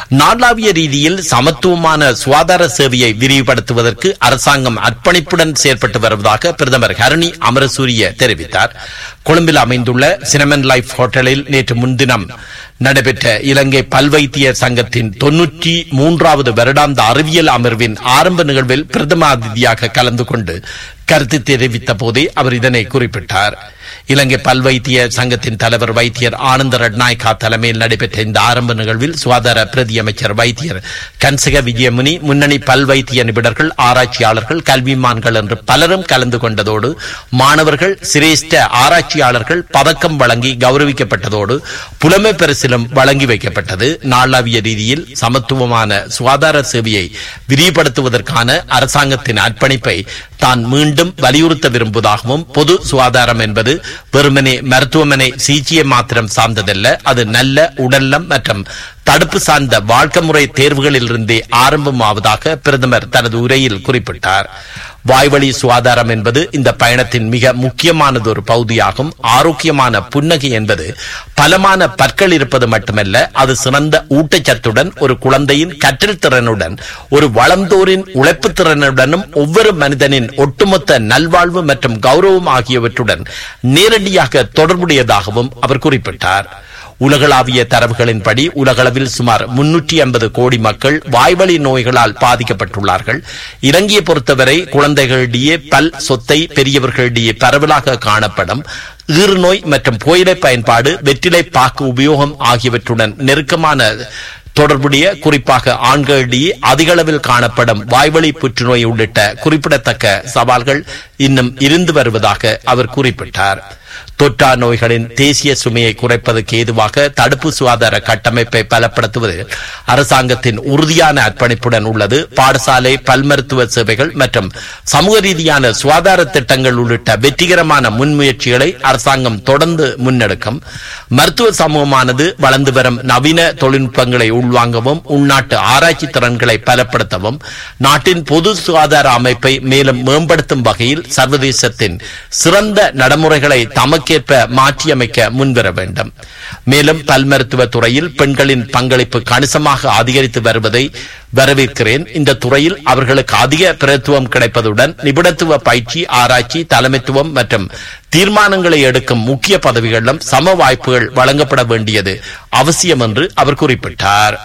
நாளாவிய ரீதியில் சமத்துவமான சுகாதார சேவையை விரிவுபடுத்துவதற்கு அரசாங்கம் அர்ப்பணிப்புடன் செயல்பட்டு வருவதாக பிரதமர் ஹரணி அமரசூரிய தெரிவித்தார் கொழும்பில் அமைந்துள்ள சினமன் லைஃப் ஹோட்டலில் நேற்று முன்தினம் நடைபெற்ற இலங்கை பல்வைத்திய சங்கத்தின் தொன்னூற்றி மூன்றாவது வருடாந்த அறிவியல் அமர்வின் ஆரம்ப நிகழ்வில் பிரதம அதிதியாக கலந்து கொண்டு கருத்து தெரிவித்த போதே அவர் இதனை குறிப்பிட்டார் இலங்கை பல்வைத்திய சங்கத்தின் தலைவர் வைத்தியர் ஆனந்த ரட்நாயக்கா தலைமையில் நடைபெற்ற இந்த ஆரம்ப நிகழ்வில் சுகாதார பிரதி அமைச்சர் வைத்தியர் கன்சக விஜயமுனி முன்னணி பல்வைத்திய நிபுணர்கள் ஆராய்ச்சியாளர்கள் கல்விமான்கள் என்று பலரும் கலந்து கொண்டதோடு மாணவர்கள் சிரேஷ்ட ஆராய்ச்சியாளர்கள் பதக்கம் வழங்கி கௌரவிக்கப்பட்டதோடு புலமை பரிசிலும் வழங்கி வைக்கப்பட்டது நாளாவிய ரீதியில் சமத்துவமான சுகாதார சேவையை விரிவுபடுத்துவதற்கான அரசாங்கத்தின் அர்ப்பணிப்பை தான் மீண்டும் வலியுறுத்த விரும்புவதாகவும் பொது சுகாதாரம் என்பது வெறுமனே மருத்துவமனை சிகிச்சையை மாத்திரம் சார்ந்ததல்ல அது நல்ல உடல்நலம் மற்றும் தடுப்பு சார்ந்த வாழ்க்கை முறை தேர்வுகளிலிருந்தே ஆரம்பமாவதாக பிரதமர் தனது உரையில் குறிப்பிட்டார் வாய்வழி சுகாதாரம் என்பது இந்த பயணத்தின் மிக முக்கியமானது ஒரு பகுதியாகும் ஆரோக்கியமான புன்னகை என்பது பலமான பற்கள் இருப்பது மட்டுமல்ல அது சிறந்த ஊட்டச்சத்துடன் ஒரு குழந்தையின் கற்றல் திறனுடன் ஒரு வளர்ந்தோரின் உழைப்பு திறனுடனும் ஒவ்வொரு மனிதனின் ஒட்டுமொத்த நல்வாழ்வு மற்றும் கௌரவம் ஆகியவற்றுடன் நேரடியாக தொடர்புடையதாகவும் அவர் குறிப்பிட்டார் உலகளாவிய தரவுகளின்படி உலகளவில் சுமார் முன்னூற்றி ஐம்பது கோடி மக்கள் வாய்வழி நோய்களால் பாதிக்கப்பட்டுள்ளார்கள் இலங்கையை பொறுத்தவரை குழந்தைகளிடையே பல் சொத்தை பெரியவர்களிடையே பரவலாக காணப்படும் ஈறுநோய் மற்றும் புயலை பயன்பாடு வெற்றிலை பாக்கு உபயோகம் ஆகியவற்றுடன் நெருக்கமான தொடர்புடைய குறிப்பாக ஆண்களிடையே அதிக அளவில் காணப்படும் வாய்வழி புற்றுநோய் உள்ளிட்ட குறிப்பிடத்தக்க சவால்கள் இன்னும் இருந்து வருவதாக அவர் குறிப்பிட்டார் தொற்றா நோய்களின் தேசிய சுமையை குறைப்பதற்கு ஏதுவாக தடுப்பு சுகாதார கட்டமைப்பை பலப்படுத்துவது அரசாங்கத்தின் உறுதியான அர்ப்பணிப்புடன் உள்ளது பாடசாலை பல் மருத்துவ சேவைகள் மற்றும் சமூக ரீதியான சுகாதார திட்டங்கள் உள்ளிட்ட வெற்றிகரமான முன்முயற்சிகளை அரசாங்கம் தொடர்ந்து முன்னெடுக்கும் மருத்துவ சமூகமானது வளர்ந்து வரும் நவீன தொழில்நுட்பங்களை உள்வாங்கவும் உள்நாட்டு ஆராய்ச்சி திறன்களை பலப்படுத்தவும் நாட்டின் பொது சுகாதார அமைப்பை மேலும் மேம்படுத்தும் வகையில் சர்வதேசத்தின் சிறந்த நடைமுறைகளை தமக்கேற்ப மாற்றியமைக்க முன்வர வேண்டும் மேலும் பல் மருத்துவ துறையில் பெண்களின் பங்களிப்பு கணிசமாக அதிகரித்து வருவதை வரவேற்கிறேன் இந்த துறையில் அவர்களுக்கு அதிக பிரத்துவம் கிடைப்பதுடன் நிபுணத்துவ பயிற்சி ஆராய்ச்சி தலைமைத்துவம் மற்றும் தீர்மானங்களை எடுக்கும் முக்கிய பதவிகளிலும் சம வாய்ப்புகள் வழங்கப்பட வேண்டியது அவசியம் என்று அவர் குறிப்பிட்டார்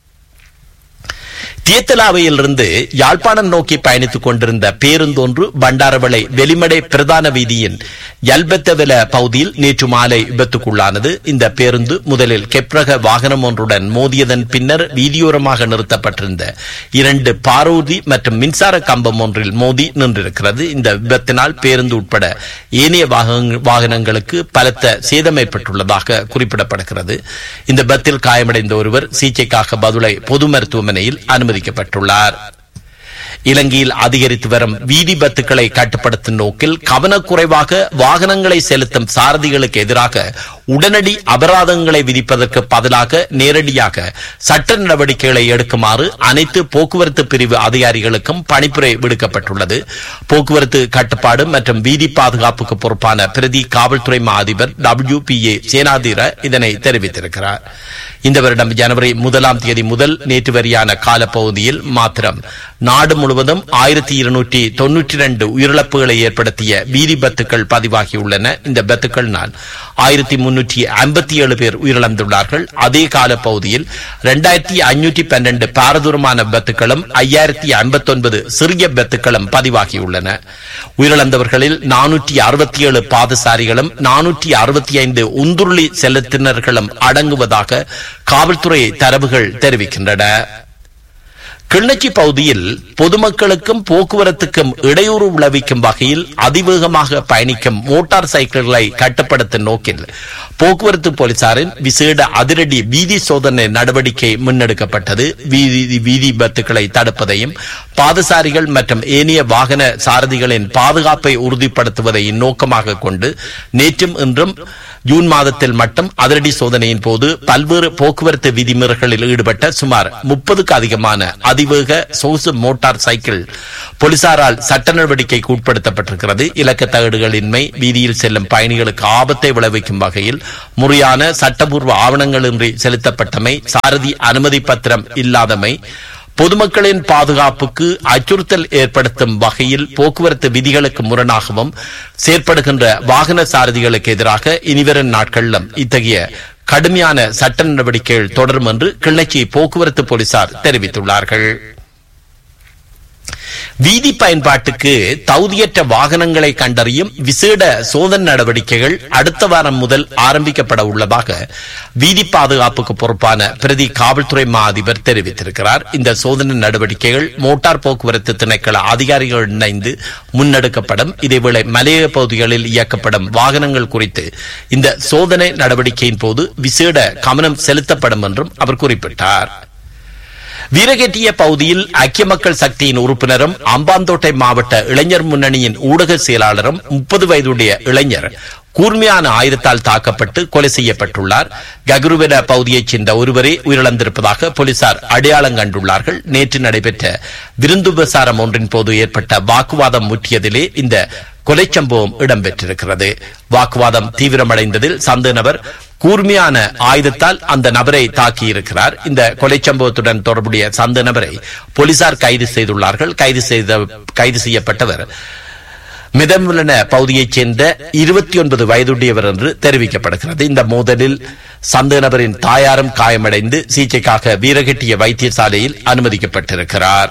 தியத்தலாவையிலிருந்து யாழ்ப்பாணம் நோக்கி பயணித்துக் கொண்டிருந்த பேருந்தொன்று பண்டாரவளை வெளிமடை பிரதான வீதியின் யல்பெத்தவில பகுதியில் நேற்று மாலை விபத்துக்குள்ளானது இந்த பேருந்து முதலில் கெப்ரக வாகனம் ஒன்றுடன் மோதியதன் பின்னர் வீதியோரமாக நிறுத்தப்பட்டிருந்த இரண்டு பாரூதி மற்றும் மின்சார கம்பம் ஒன்றில் மோதி நின்றிருக்கிறது இந்த விபத்தினால் பேருந்து உட்பட ஏனைய வாகன- வாகனங்களுக்கு பலத்த சேதம் ஏற்பட்டுள்ளதாக குறிப்பிடப்படுகிறது இந்த விபத்தில் காயமடைந்த ஒருவர் சிகிச்சைக்காக பதுளை பொது மருத்துவமனையில் அனுமதிக்கப்பட்டுள்ளார் இலங்கையில் அதிகரித்து வரும் வீதி பத்துக்களை கட்டுப்படுத்தும் நோக்கில் கவனக்குறைவாக வாகனங்களை செலுத்தும் சாரதிகளுக்கு எதிராக உடனடி அபராதங்களை விதிப்பதற்கு பதிலாக நேரடியாக சட்ட நடவடிக்கைகளை எடுக்குமாறு அனைத்து போக்குவரத்து பிரிவு அதிகாரிகளுக்கும் பணிப்புரை விடுக்கப்பட்டுள்ளது போக்குவரத்து கட்டுப்பாடு மற்றும் வீதி பாதுகாப்புக்கு பொறுப்பான பிரதி காவல்துறை மா அதிபர் டபிள்யூ பி ஏ சேனாதீர இதனை தெரிவித்திருக்கிறார் இந்த வருடம் ஜனவரி முதலாம் தேதி முதல் நேற்று வரையான காலப்பகுதியில் மாத்திரம் நாடு முழுவதும் ஆயிரத்தி இருநூற்றி தொன்னூற்றி இரண்டு உயிரிழப்புகளை ஏற்படுத்திய வீதி பத்துக்கள் பதிவாகியுள்ளன இந்த பத்துக்களினால் ஆயிரத்தி முன்னூற்றி ஐம்பத்தி ஏழு பேர் உயிரிழந்துள்ளார்கள் அதே காலப்பகுதியில் இரண்டாயிரத்தி ஐநூற்றி பன்னெண்டு பாரதூரமான விபத்துக்களும் ஐயாயிரத்தி ஐம்பத்தி ஒன்பது சிறிய விபத்துக்களும் பதிவாகியுள்ளன உயிரிழந்தவர்களில் நானூற்றி அறுபத்தி ஏழு பாதசாரிகளும் நானூற்றி அறுபத்தி ஐந்து உந்துருளி செலுத்தினர்களும் அடங்குவதாக காவல்துறை தரவுகள் தெரிவிக்கின்றன கிள்ளச்சி பகுதியில் பொதுமக்களுக்கும் போக்குவரத்துக்கும் இடையூறு விளைவிக்கும் வகையில் அதிவேகமாக பயணிக்கும் மோட்டார் சைக்கிள்களை கட்டுப்படுத்தும் நோக்கில் போக்குவரத்து போலீசாரின் விசேட அதிரடி வீதி சோதனை நடவடிக்கை முன்னெடுக்கப்பட்டது வீதி வீதி விபத்துக்களை தடுப்பதையும் பாதசாரிகள் மற்றும் ஏனைய வாகன சாரதிகளின் பாதுகாப்பை உறுதிப்படுத்துவதை நோக்கமாக கொண்டு நேற்றும் இன்றும் ஜூன் மாதத்தில் மட்டும் அதிரடி சோதனையின் போது பல்வேறு போக்குவரத்து விதிமுறைகளில் ஈடுபட்ட சுமார் முப்பதுக்கு அதிகமான அதிவேக சொகுசு மோட்டார் சைக்கிள் போலீசாரால் சட்ட நடவடிக்கைக்கு உட்படுத்தப்பட்டிருக்கிறது இலக்க தகடுகளின்மை வீதியில் செல்லும் பயணிகளுக்கு ஆபத்தை விளைவிக்கும் வகையில் முறையான சட்டபூர்வ ஆவணங்களின்றி செலுத்தப்பட்டமை சாரதி அனுமதி பத்திரம் இல்லாதமை பொதுமக்களின் பாதுகாப்புக்கு அச்சுறுத்தல் ஏற்படுத்தும் வகையில் போக்குவரத்து விதிகளுக்கு முரணாகவும் செயற்படுகின்ற வாகன சாரதிகளுக்கு எதிராக இனிவரும் நாட்களிலும் இத்தகைய கடுமையான சட்ட நடவடிக்கைகள் தொடரும் என்று கிள்ளச்சி போக்குவரத்து போலீசார் தெரிவித்துள்ளார்கள் வீதி பயன்பாட்டுக்கு தகுதியற்ற வாகனங்களை கண்டறியும் விசேட சோதனை நடவடிக்கைகள் அடுத்த வாரம் முதல் ஆரம்பிக்கப்பட உள்ளதாக வீதி பாதுகாப்புக்கு பொறுப்பான பிரதி காவல்துறை மா அதிபர் தெரிவித்திருக்கிறார் இந்த சோதனை நடவடிக்கைகள் மோட்டார் போக்குவரத்து திணைக்கள அதிகாரிகள் இணைந்து முன்னெடுக்கப்படும் இதேவேளை மலையக பகுதிகளில் இயக்கப்படும் வாகனங்கள் குறித்து இந்த சோதனை நடவடிக்கையின் போது விசேட கவனம் செலுத்தப்படும் என்றும் அவர் குறிப்பிட்டார் வீரகெட்டிய பகுதியில் ஐக்கிய மக்கள் சக்தியின் உறுப்பினரும் அம்பாந்தோட்டை மாவட்ட இளைஞர் முன்னணியின் ஊடக செயலாளரும் முப்பது வயதுடைய இளைஞர் கூர்மையான ஆயுதத்தால் தாக்கப்பட்டு கொலை செய்யப்பட்டுள்ளார் ககுருவென பகுதியைச் சேர்ந்த ஒருவரே உயிரிழந்திருப்பதாக போலீசார் அடையாளம் கண்டுள்ளார்கள் நேற்று நடைபெற்ற விருந்து பிரசாரம் ஒன்றின் போது ஏற்பட்ட வாக்குவாதம் முற்றியதிலே இந்த கொலை சம்பவம் இடம்பெற்றிருக்கிறது வாக்குவாதம் தீவிரமடைந்ததில் சந்த நபர் கூர்மையான ஆயுதத்தால் அந்த நபரை தாக்கியிருக்கிறார் இந்த கொலை சம்பவத்துடன் தொடர்புடைய சந்த நபரை போலீசார் கைது செய்துள்ளார்கள் கைது செய்த கைது செய்யப்பட்டவர் மிதமுலன பகுதியைச் சேர்ந்த இருபத்தி ஒன்பது வயதுடையவர் என்று தெரிவிக்கப்படுகிறது இந்த மோதலில் சந்த நபரின் தாயாரும் காயமடைந்து சிகிச்சைக்காக வீரகெட்டிய வைத்தியசாலையில் அனுமதிக்கப்பட்டிருக்கிறார்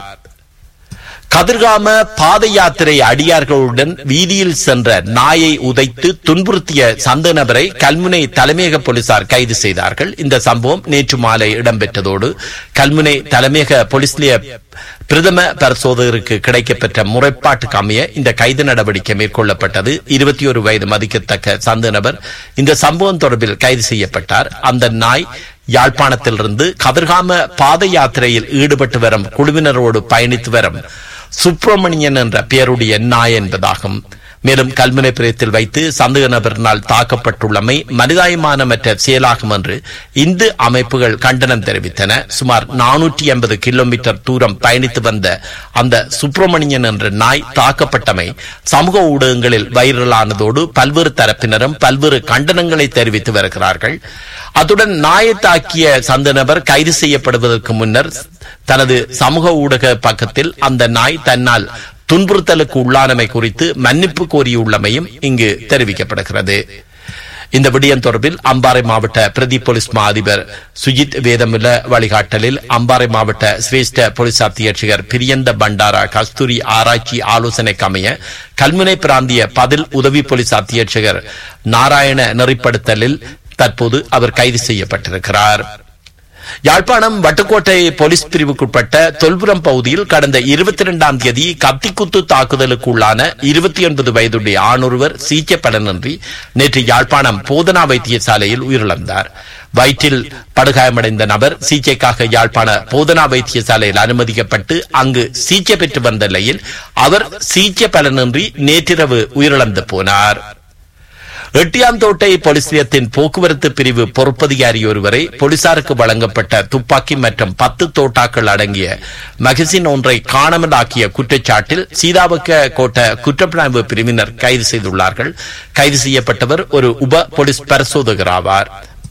கதிர்காம பாத யாத்திரை அடியார்களுடன் வீதியில் சென்ற நாயை உதைத்து துன்புறுத்திய சந்த நபரை கல்முனை தலைமையக போலீசார் கைது செய்தார்கள் இந்த சம்பவம் நேற்று மாலை இடம்பெற்றதோடு கல்முனை தலைமையக போலீஸ் நிலைய பிரதம பரிசோதகருக்கு கிடைக்கப்பெற்ற முறைப்பாட்டுக்கு அமைய இந்த கைது நடவடிக்கை மேற்கொள்ளப்பட்டது இருபத்தி ஒரு வயது மதிக்கத்தக்க சந்த நபர் இந்த சம்பவம் தொடர்பில் கைது செய்யப்பட்டார் அந்த நாய் யாழ்ப்பாணத்திலிருந்து கதிர்காம பாத யாத்திரையில் ஈடுபட்டு வரும் குழுவினரோடு பயணித்து வரும் சுப்பிரமணியன் என்ற பெயருடைய நாய் என்பதாகும் மேலும் கல்முனை பிரயத்தில் வைத்து சந்தேக நபரினால் தாக்கப்பட்டுள்ளமை மனிதாயமானமற்ற செயலாகும் என்று இந்து அமைப்புகள் கண்டனம் தெரிவித்தன சுமார் நானூற்றி ஐம்பது கிலோமீட்டர் தூரம் பயணித்து வந்த அந்த சுப்பிரமணியன் என்ற நாய் தாக்கப்பட்டமை சமூக ஊடகங்களில் வைரலானதோடு பல்வேறு தரப்பினரும் பல்வேறு கண்டனங்களை தெரிவித்து வருகிறார்கள் அத்துடன் நாயை தாக்கிய சந்த நபர் கைது செய்யப்படுவதற்கு முன்னர் தனது சமூக ஊடக பக்கத்தில் அந்த நாய் தன்னால் துன்புறுத்தலுக்கு உள்ளானமை குறித்து மன்னிப்பு கோரியுள்ளமையும் இங்கு தெரிவிக்கப்படுகிறது இந்த விடயம் தொடர்பில் அம்பாறை மாவட்ட பிரதி போலீஸ் மா அதிபர் சுஜித் வேதமுல வழிகாட்டலில் அம்பாறை மாவட்ட சிரேஷ்ட போலீஸ் அத்தியட்சகர் பிரியந்த பண்டாரா கஸ்தூரி ஆராய்ச்சி ஆலோசனைக்கு அமைய கல்முனை பிராந்திய பதில் உதவி போலீஸ் அத்தியட்சகர் நாராயண நெறிப்படுத்தலில் தற்போது அவர் கைது செய்யப்பட்டிருக்கிறார் யாழ்ப்பாணம் வட்டுக்கோட்டை போலீஸ் பிரிவுக்குட்பட்ட தொல்புரம் பகுதியில் கடந்த இருபத்தி இரண்டாம் தேதி கத்திக்குத்து தாக்குதலுக்கு உள்ளான இருபத்தி ஒன்பது வயதுடைய ஆணொருவர் சிகிச்சை பலனின்றி நேற்று யாழ்ப்பாணம் போதனா வைத்தியசாலையில் உயிரிழந்தார் வயிற்றில் படுகாயமடைந்த நபர் சிகிச்சைக்காக யாழ்ப்பாண போதனா வைத்தியசாலையில் அனுமதிக்கப்பட்டு அங்கு சிகிச்சை பெற்று வந்த நிலையில் அவர் சிகிச்சை பலனின்றி நேற்றிரவு உயிரிழந்து போனார் எட்டியாந்தோட்டை போலீஸ் நிலையத்தின் போக்குவரத்து பிரிவு பொறுப்பதிகாரி ஒருவரை போலீசாருக்கு வழங்கப்பட்ட துப்பாக்கி மற்றும் பத்து தோட்டாக்கள் அடங்கிய மகசின் ஒன்றை காணாமலாக்கிய குற்றச்சாட்டில் சீதாபக்க கோட்ட குற்றப்புலனாய்வு பிரிவினர் கைது செய்துள்ளார்கள் கைது செய்யப்பட்டவர் ஒரு உப போலீஸ் பரிசோதகர் ஆவார்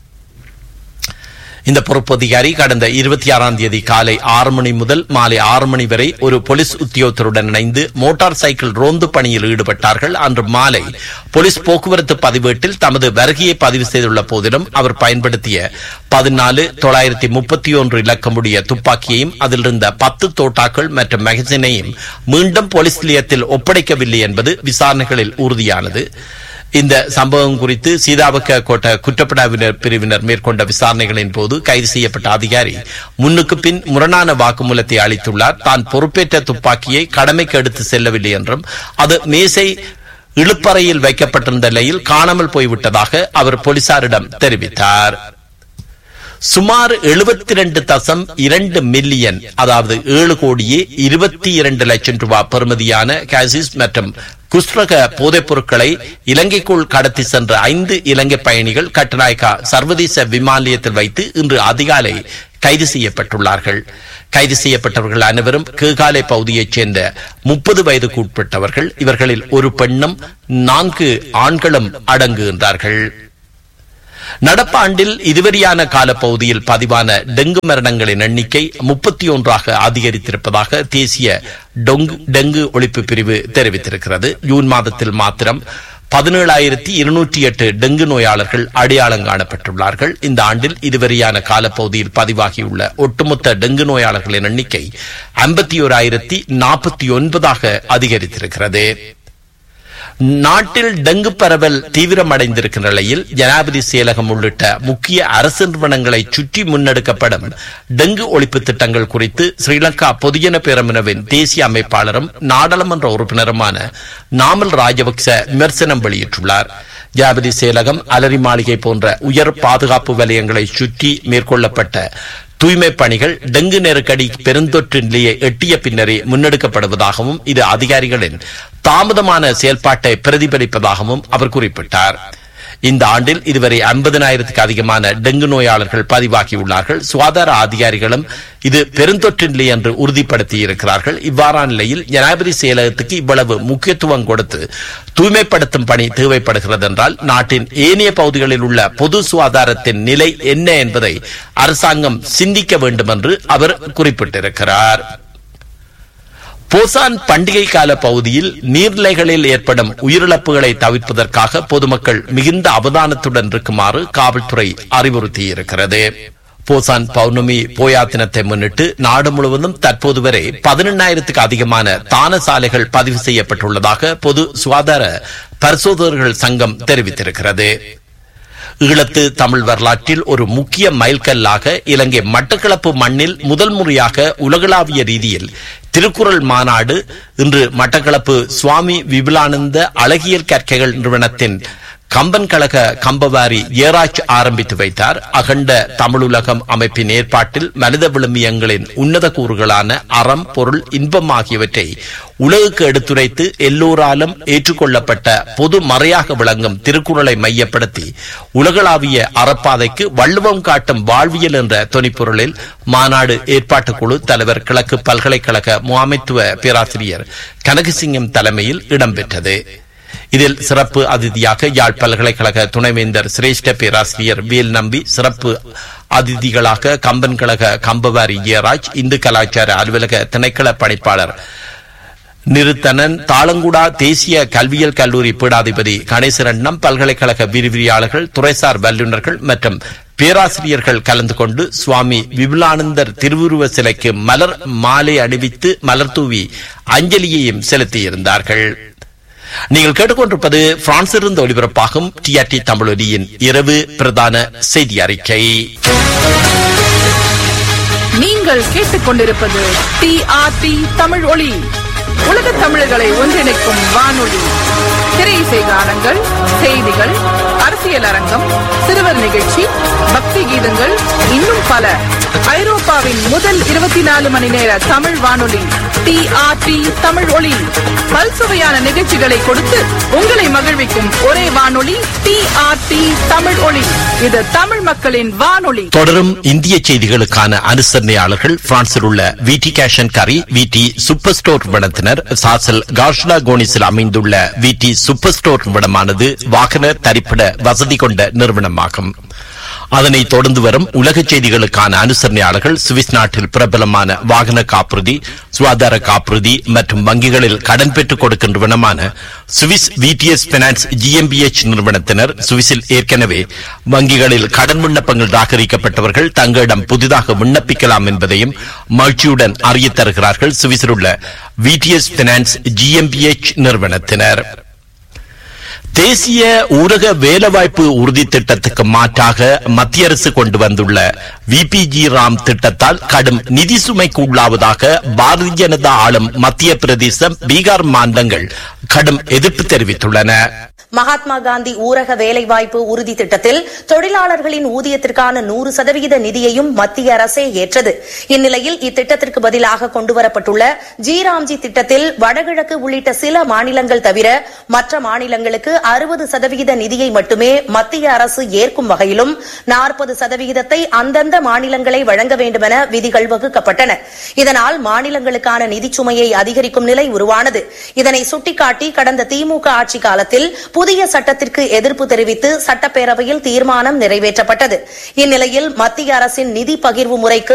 இந்த பொறுப்பு அதிகாரி கடந்த இருபத்தி ஆறாம் தேதி காலை ஆறு மணி முதல் மாலை ஆறு மணி வரை ஒரு போலீஸ் உத்தியோகத்தருடன் இணைந்து மோட்டார் சைக்கிள் ரோந்து பணியில் ஈடுபட்டார்கள் அன்று மாலை போலீஸ் போக்குவரத்து பதிவேட்டில் தமது வருகையை பதிவு செய்துள்ள போதிலும் அவர் பயன்படுத்திய பதினாலு தொள்ளாயிரத்தி முப்பத்தி ஒன்று இலக்கமுடைய துப்பாக்கியையும் அதில் இருந்த பத்து தோட்டாக்கள் மற்றும் மேகசினையும் மீண்டும் போலீஸ் நிலையத்தில் ஒப்படைக்கவில்லை என்பது விசாரணைகளில் உறுதியானது இந்த சம்பவம் குறித்து சீதாபக்க கோட்ட குற்றப்படாவினர் பிரிவினர் மேற்கொண்ட விசாரணைகளின் போது கைது செய்யப்பட்ட அதிகாரி முன்னுக்கு பின் முரணான வாக்குமூலத்தை அளித்துள்ளார் தான் பொறுப்பேற்ற துப்பாக்கியை கடமைக்கு எடுத்து செல்லவில்லை என்றும் அது மேசை இழுப்பறையில் வைக்கப்பட்டிருந்த நிலையில் காணாமல் போய்விட்டதாக அவர் போலீசாரிடம் தெரிவித்தார் சுமார் எழுபத்தி ரெண்டு தசம் இரண்டு மில்லியன் அதாவது ஏழு கோடியே இருபத்தி இரண்டு லட்சம் ரூபாய் பெறுமதியான காசிஸ் மற்றும் குஸ்ரக போதைப் பொருட்களை இலங்கைக்குள் கடத்தி சென்ற ஐந்து இலங்கை பயணிகள் கட்டநாயக்கா சர்வதேச விமான நிலையத்தில் வைத்து இன்று அதிகாலை கைது செய்யப்பட்டுள்ளார்கள் கைது செய்யப்பட்டவர்கள் அனைவரும் கேகாலை பகுதியைச் சேர்ந்த முப்பது வயதுக்கு உட்பட்டவர்கள் இவர்களில் ஒரு பெண்ணும் நான்கு ஆண்களும் அடங்குகின்றார்கள் நடப்பாண்டில் இதுவரையான காலப்பகுதியில் பதிவான டெங்கு மரணங்களின் எண்ணிக்கை முப்பத்தி ஒன்றாக அதிகரித்திருப்பதாக தேசிய டொங்கு டெங்கு ஒழிப்பு பிரிவு தெரிவித்திருக்கிறது ஜூன் மாதத்தில் மாத்திரம் பதினேழாயிரத்தி இருநூற்றி எட்டு டெங்கு நோயாளர்கள் அடையாளம் காணப்பட்டுள்ளார்கள் இந்த ஆண்டில் இதுவரையான காலப்பகுதியில் பதிவாகியுள்ள ஒட்டுமொத்த டெங்கு நோயாளர்களின் எண்ணிக்கை ஐம்பத்தி ஓராயிரத்தி நாற்பத்தி ஒன்பதாக அதிகரித்திருக்கிறது நாட்டில் டெங்கு பரவல் தீவிரமடைந்திருக்கிற நிலையில் ஜனாதிபதி செயலகம் உள்ளிட்ட முக்கிய அரசு நிறுவனங்களை சுற்றி முன்னெடுக்கப்படும் டெங்கு ஒழிப்பு திட்டங்கள் குறித்து ஸ்ரீலங்கா பொதுஜன பேரமுனவின் தேசிய அமைப்பாளரும் நாடாளுமன்ற உறுப்பினருமான நாமல் ராஜபக்ச விமர்சனம் வெளியிட்டுள்ளார் ஜனாதிபதி செயலகம் அலரி மாளிகை போன்ற உயர் பாதுகாப்பு வலயங்களை சுற்றி மேற்கொள்ளப்பட்ட தூய்மை பணிகள் டெங்கு நெருக்கடி பெருந்தொற்று நிலையை எட்டிய பின்னரே முன்னெடுக்கப்படுவதாகவும் இது அதிகாரிகளின் தாமதமான செயல்பாட்டை பிரதிபலிப்பதாகவும் அவர் குறிப்பிட்டார் இந்த ஆண்டில் இதுவரை ஐம்பதனாயிரத்துக்கு அதிகமான டெங்கு நோயாளர்கள் பதிவாகியுள்ளார்கள் சுகாதார அதிகாரிகளும் இது பெருந்தொற்று நிலை என்று உறுதிப்படுத்தி இருக்கிறார்கள் இவ்வாறான நிலையில் ஜனாதிபதி செயலகத்துக்கு இவ்வளவு முக்கியத்துவம் கொடுத்து தூய்மைப்படுத்தும் பணி தேவைப்படுகிறது என்றால் நாட்டின் ஏனைய பகுதிகளில் உள்ள பொது சுகாதாரத்தின் நிலை என்ன என்பதை அரசாங்கம் சிந்திக்க வேண்டும் என்று அவர் குறிப்பிட்டிருக்கிறார் போசான் பண்டிகை கால பகுதியில் நீர்நிலைகளில் ஏற்படும் உயிரிழப்புகளை தவிர்ப்பதற்காக பொதுமக்கள் மிகுந்த அவதானத்துடன் இருக்குமாறு காவல்துறை அறிவுறுத்தியிருக்கிறது போசான் பௌர்ணமி போயா தினத்தை முன்னிட்டு நாடு முழுவதும் தற்போது வரை பதினெண்ணாயிரத்துக்கு அதிகமான தான சாலைகள் பதிவு செய்யப்பட்டுள்ளதாக பொது சுகாதார பரிசோதகர்கள் சங்கம் தெரிவித்திருக்கிறது ஈழத்து தமிழ் வரலாற்றில் ஒரு முக்கிய மைல்கல்லாக இலங்கை மட்டக்களப்பு மண்ணில் முதல் முறையாக உலகளாவிய ரீதியில் திருக்குறள் மாநாடு இன்று மட்டக்களப்பு சுவாமி விபுலானந்த அழகியல் கற்கைகள் நிறுவனத்தின் கம்பன் கழக கம்பவாரி ஏராஜ் ஆரம்பித்து வைத்தார் அகண்ட தமிழுலகம் அமைப்பின் ஏற்பாட்டில் மனித விழுமியங்களின் உன்னத கூறுகளான அறம் பொருள் இன்பம் ஆகியவற்றை உலகுக்கு எடுத்துரைத்து எல்லோராலும் ஏற்றுக்கொள்ளப்பட்ட பொது மறையாக விளங்கும் திருக்குறளை மையப்படுத்தி உலகளாவிய அறப்பாதைக்கு வள்ளுவம் காட்டும் வாழ்வியல் என்ற தொனிப்பொருளில் மாநாடு ஏற்பாட்டுக் குழு தலைவர் கிழக்கு பல்கலைக்கழக முகாமைத்துவ பேராசிரியர் கனகசிங்கம் தலைமையில் இடம்பெற்றது இதில் சிறப்பு அதிதியாக யாழ் பல்கலைக்கழக துணைவேந்தர் சிரேஷ்ட பேராசிரியர் வேல் நம்பி சிறப்பு அதிதிகளாக கம்பன் கழக கம்பவாரி ஜெயராஜ் இந்து கலாச்சார அலுவலக திணைக்கள பணிப்பாளர் நிறுத்தனன் தாளங்குடா தேசிய கல்வியல் கல்லூரி பீடாதிபதி கணேசரண்ணம் பல்கலைக்கழக விரிவிரியாளர்கள் துறைசார் வல்லுநர்கள் மற்றும் பேராசிரியர்கள் கலந்து கொண்டு சுவாமி விபுலானந்தர் திருவுருவ சிலைக்கு மலர் மாலை அணிவித்து மலர் தூவி அஞ்சலியையும் செலுத்தியிருந்தார்கள் நீங்கள் கேட்டுக்கொண்டிருப்பது பிரான்சிலிருந்து ஒளிபரப்பாகும் டிஆர்டி தமிழொலியின் இரவு பிரதான செய்தி அறிக்கை நீங்கள் கேட்டுக்கொண்டிருப்பது டிஆர்டி தமிழ் ஒளி உலக தமிழர்களை ஒன்றிணைக்கும் வானொலி திரை இசை கானங்கள் செய்திகள் அரசியல் அரங்கம் சிறுவர் நிகழ்ச்சி பக்தி கீதங்கள் இன்னும் பல ஐரோப்பாவின் முதல் இருபத்தி நாலு மணி நேர தமிழ் வானொலி டிஆர்டி தமிழ் ஒளி பல்சுவையான நிகழ்ச்சிகளை கொடுத்து உங்களை மகிழ்விக்கும் ஒரே வானொலி டிஆர்டி தமிழ் ஒளி இது தமிழ் மக்களின் வானொலி தொடரும் இந்திய செய்திகளுக்கான அனுசரணையாளர்கள் பிரான்சில் உள்ள விடி கேஷன் கரி விடி சூப்பர் ஸ்டோர் நிறுவனத்தினர் சாசல் காஷ்லா கோனிஸில் அமைந்துள்ள விடி சூப்பர் ஸ்டோர் நிறுவனமானது வாகன தரிப்பிட வசதி கொண்ட நிறுவனமாகும் அதனை தொடர்ந்து வரும் உலக செய்திகளுக்கான அனுசரணையாளர்கள் சுவிஸ் நாட்டில் பிரபலமான வாகன காப்புறுதி சுகாதார காப்புறுதி மற்றும் வங்கிகளில் கடன் பெற்றுக் கொடுக்கும் நிறுவனமான சுவிஸ் விடிஎஸ் பினான்ஸ் ஜிஎம்பிஎச் நிறுவனத்தினர் சுவிஸில் ஏற்கனவே வங்கிகளில் கடன் விண்ணப்பங்கள் ராகரிக்கப்பட்டவர்கள் தங்களிடம் புதிதாக விண்ணப்பிக்கலாம் என்பதையும் மகிழ்ச்சியுடன் அறியத் தருகிறார்கள் சுவிஸில் உள்ள விடிஎஸ் பினான்ஸ் ஜிஎம்பிஎச் நிறுவனத்தினர் தேசிய ஊரக வேலைவாய்ப்பு உறுதி திட்டத்துக்கு மாற்றாக மத்திய அரசு கொண்டு வந்துள்ள விபிஜி ராம் திட்டத்தால் கடும் நிதி சுமைக்கு உள்ளாவதாக பாரதிய ஜனதா ஆளும் மத்திய பிரதேசம் பீகார் மாநிலங்கள் கடும் எதிர்ப்பு தெரிவித்துள்ளன மகாத்மா காந்தி ஊரக வேலைவாய்ப்பு உறுதி திட்டத்தில் தொழிலாளர்களின் ஊதியத்திற்கான நூறு சதவிகித நிதியையும் மத்திய அரசே ஏற்றது இந்நிலையில் இத்திட்டத்திற்கு பதிலாக கொண்டுவரப்பட்டுள்ள ஜிராம்ஜி திட்டத்தில் வடகிழக்கு உள்ளிட்ட சில மாநிலங்கள் தவிர மற்ற மாநிலங்களுக்கு அறுபது சதவிகித நிதியை மட்டுமே மத்திய அரசு ஏற்கும் வகையிலும் நாற்பது சதவிகிதத்தை அந்தந்த மாநிலங்களை வழங்க வேண்டுமென விதிகள் வகுக்கப்பட்டன இதனால் மாநிலங்களுக்கான நிதிச் சுமையை அதிகரிக்கும் நிலை உருவானது இதனை சுட்டிக்காட்டி கடந்த திமுக ஆட்சி காலத்தில் புதிய சட்டத்திற்கு எதிர்ப்பு தெரிவித்து சட்டப்பேரவையில் தீர்மானம் நிறைவேற்றப்பட்டது இந்நிலையில் மத்திய அரசின் நிதி பகிர்வு முறைக்கு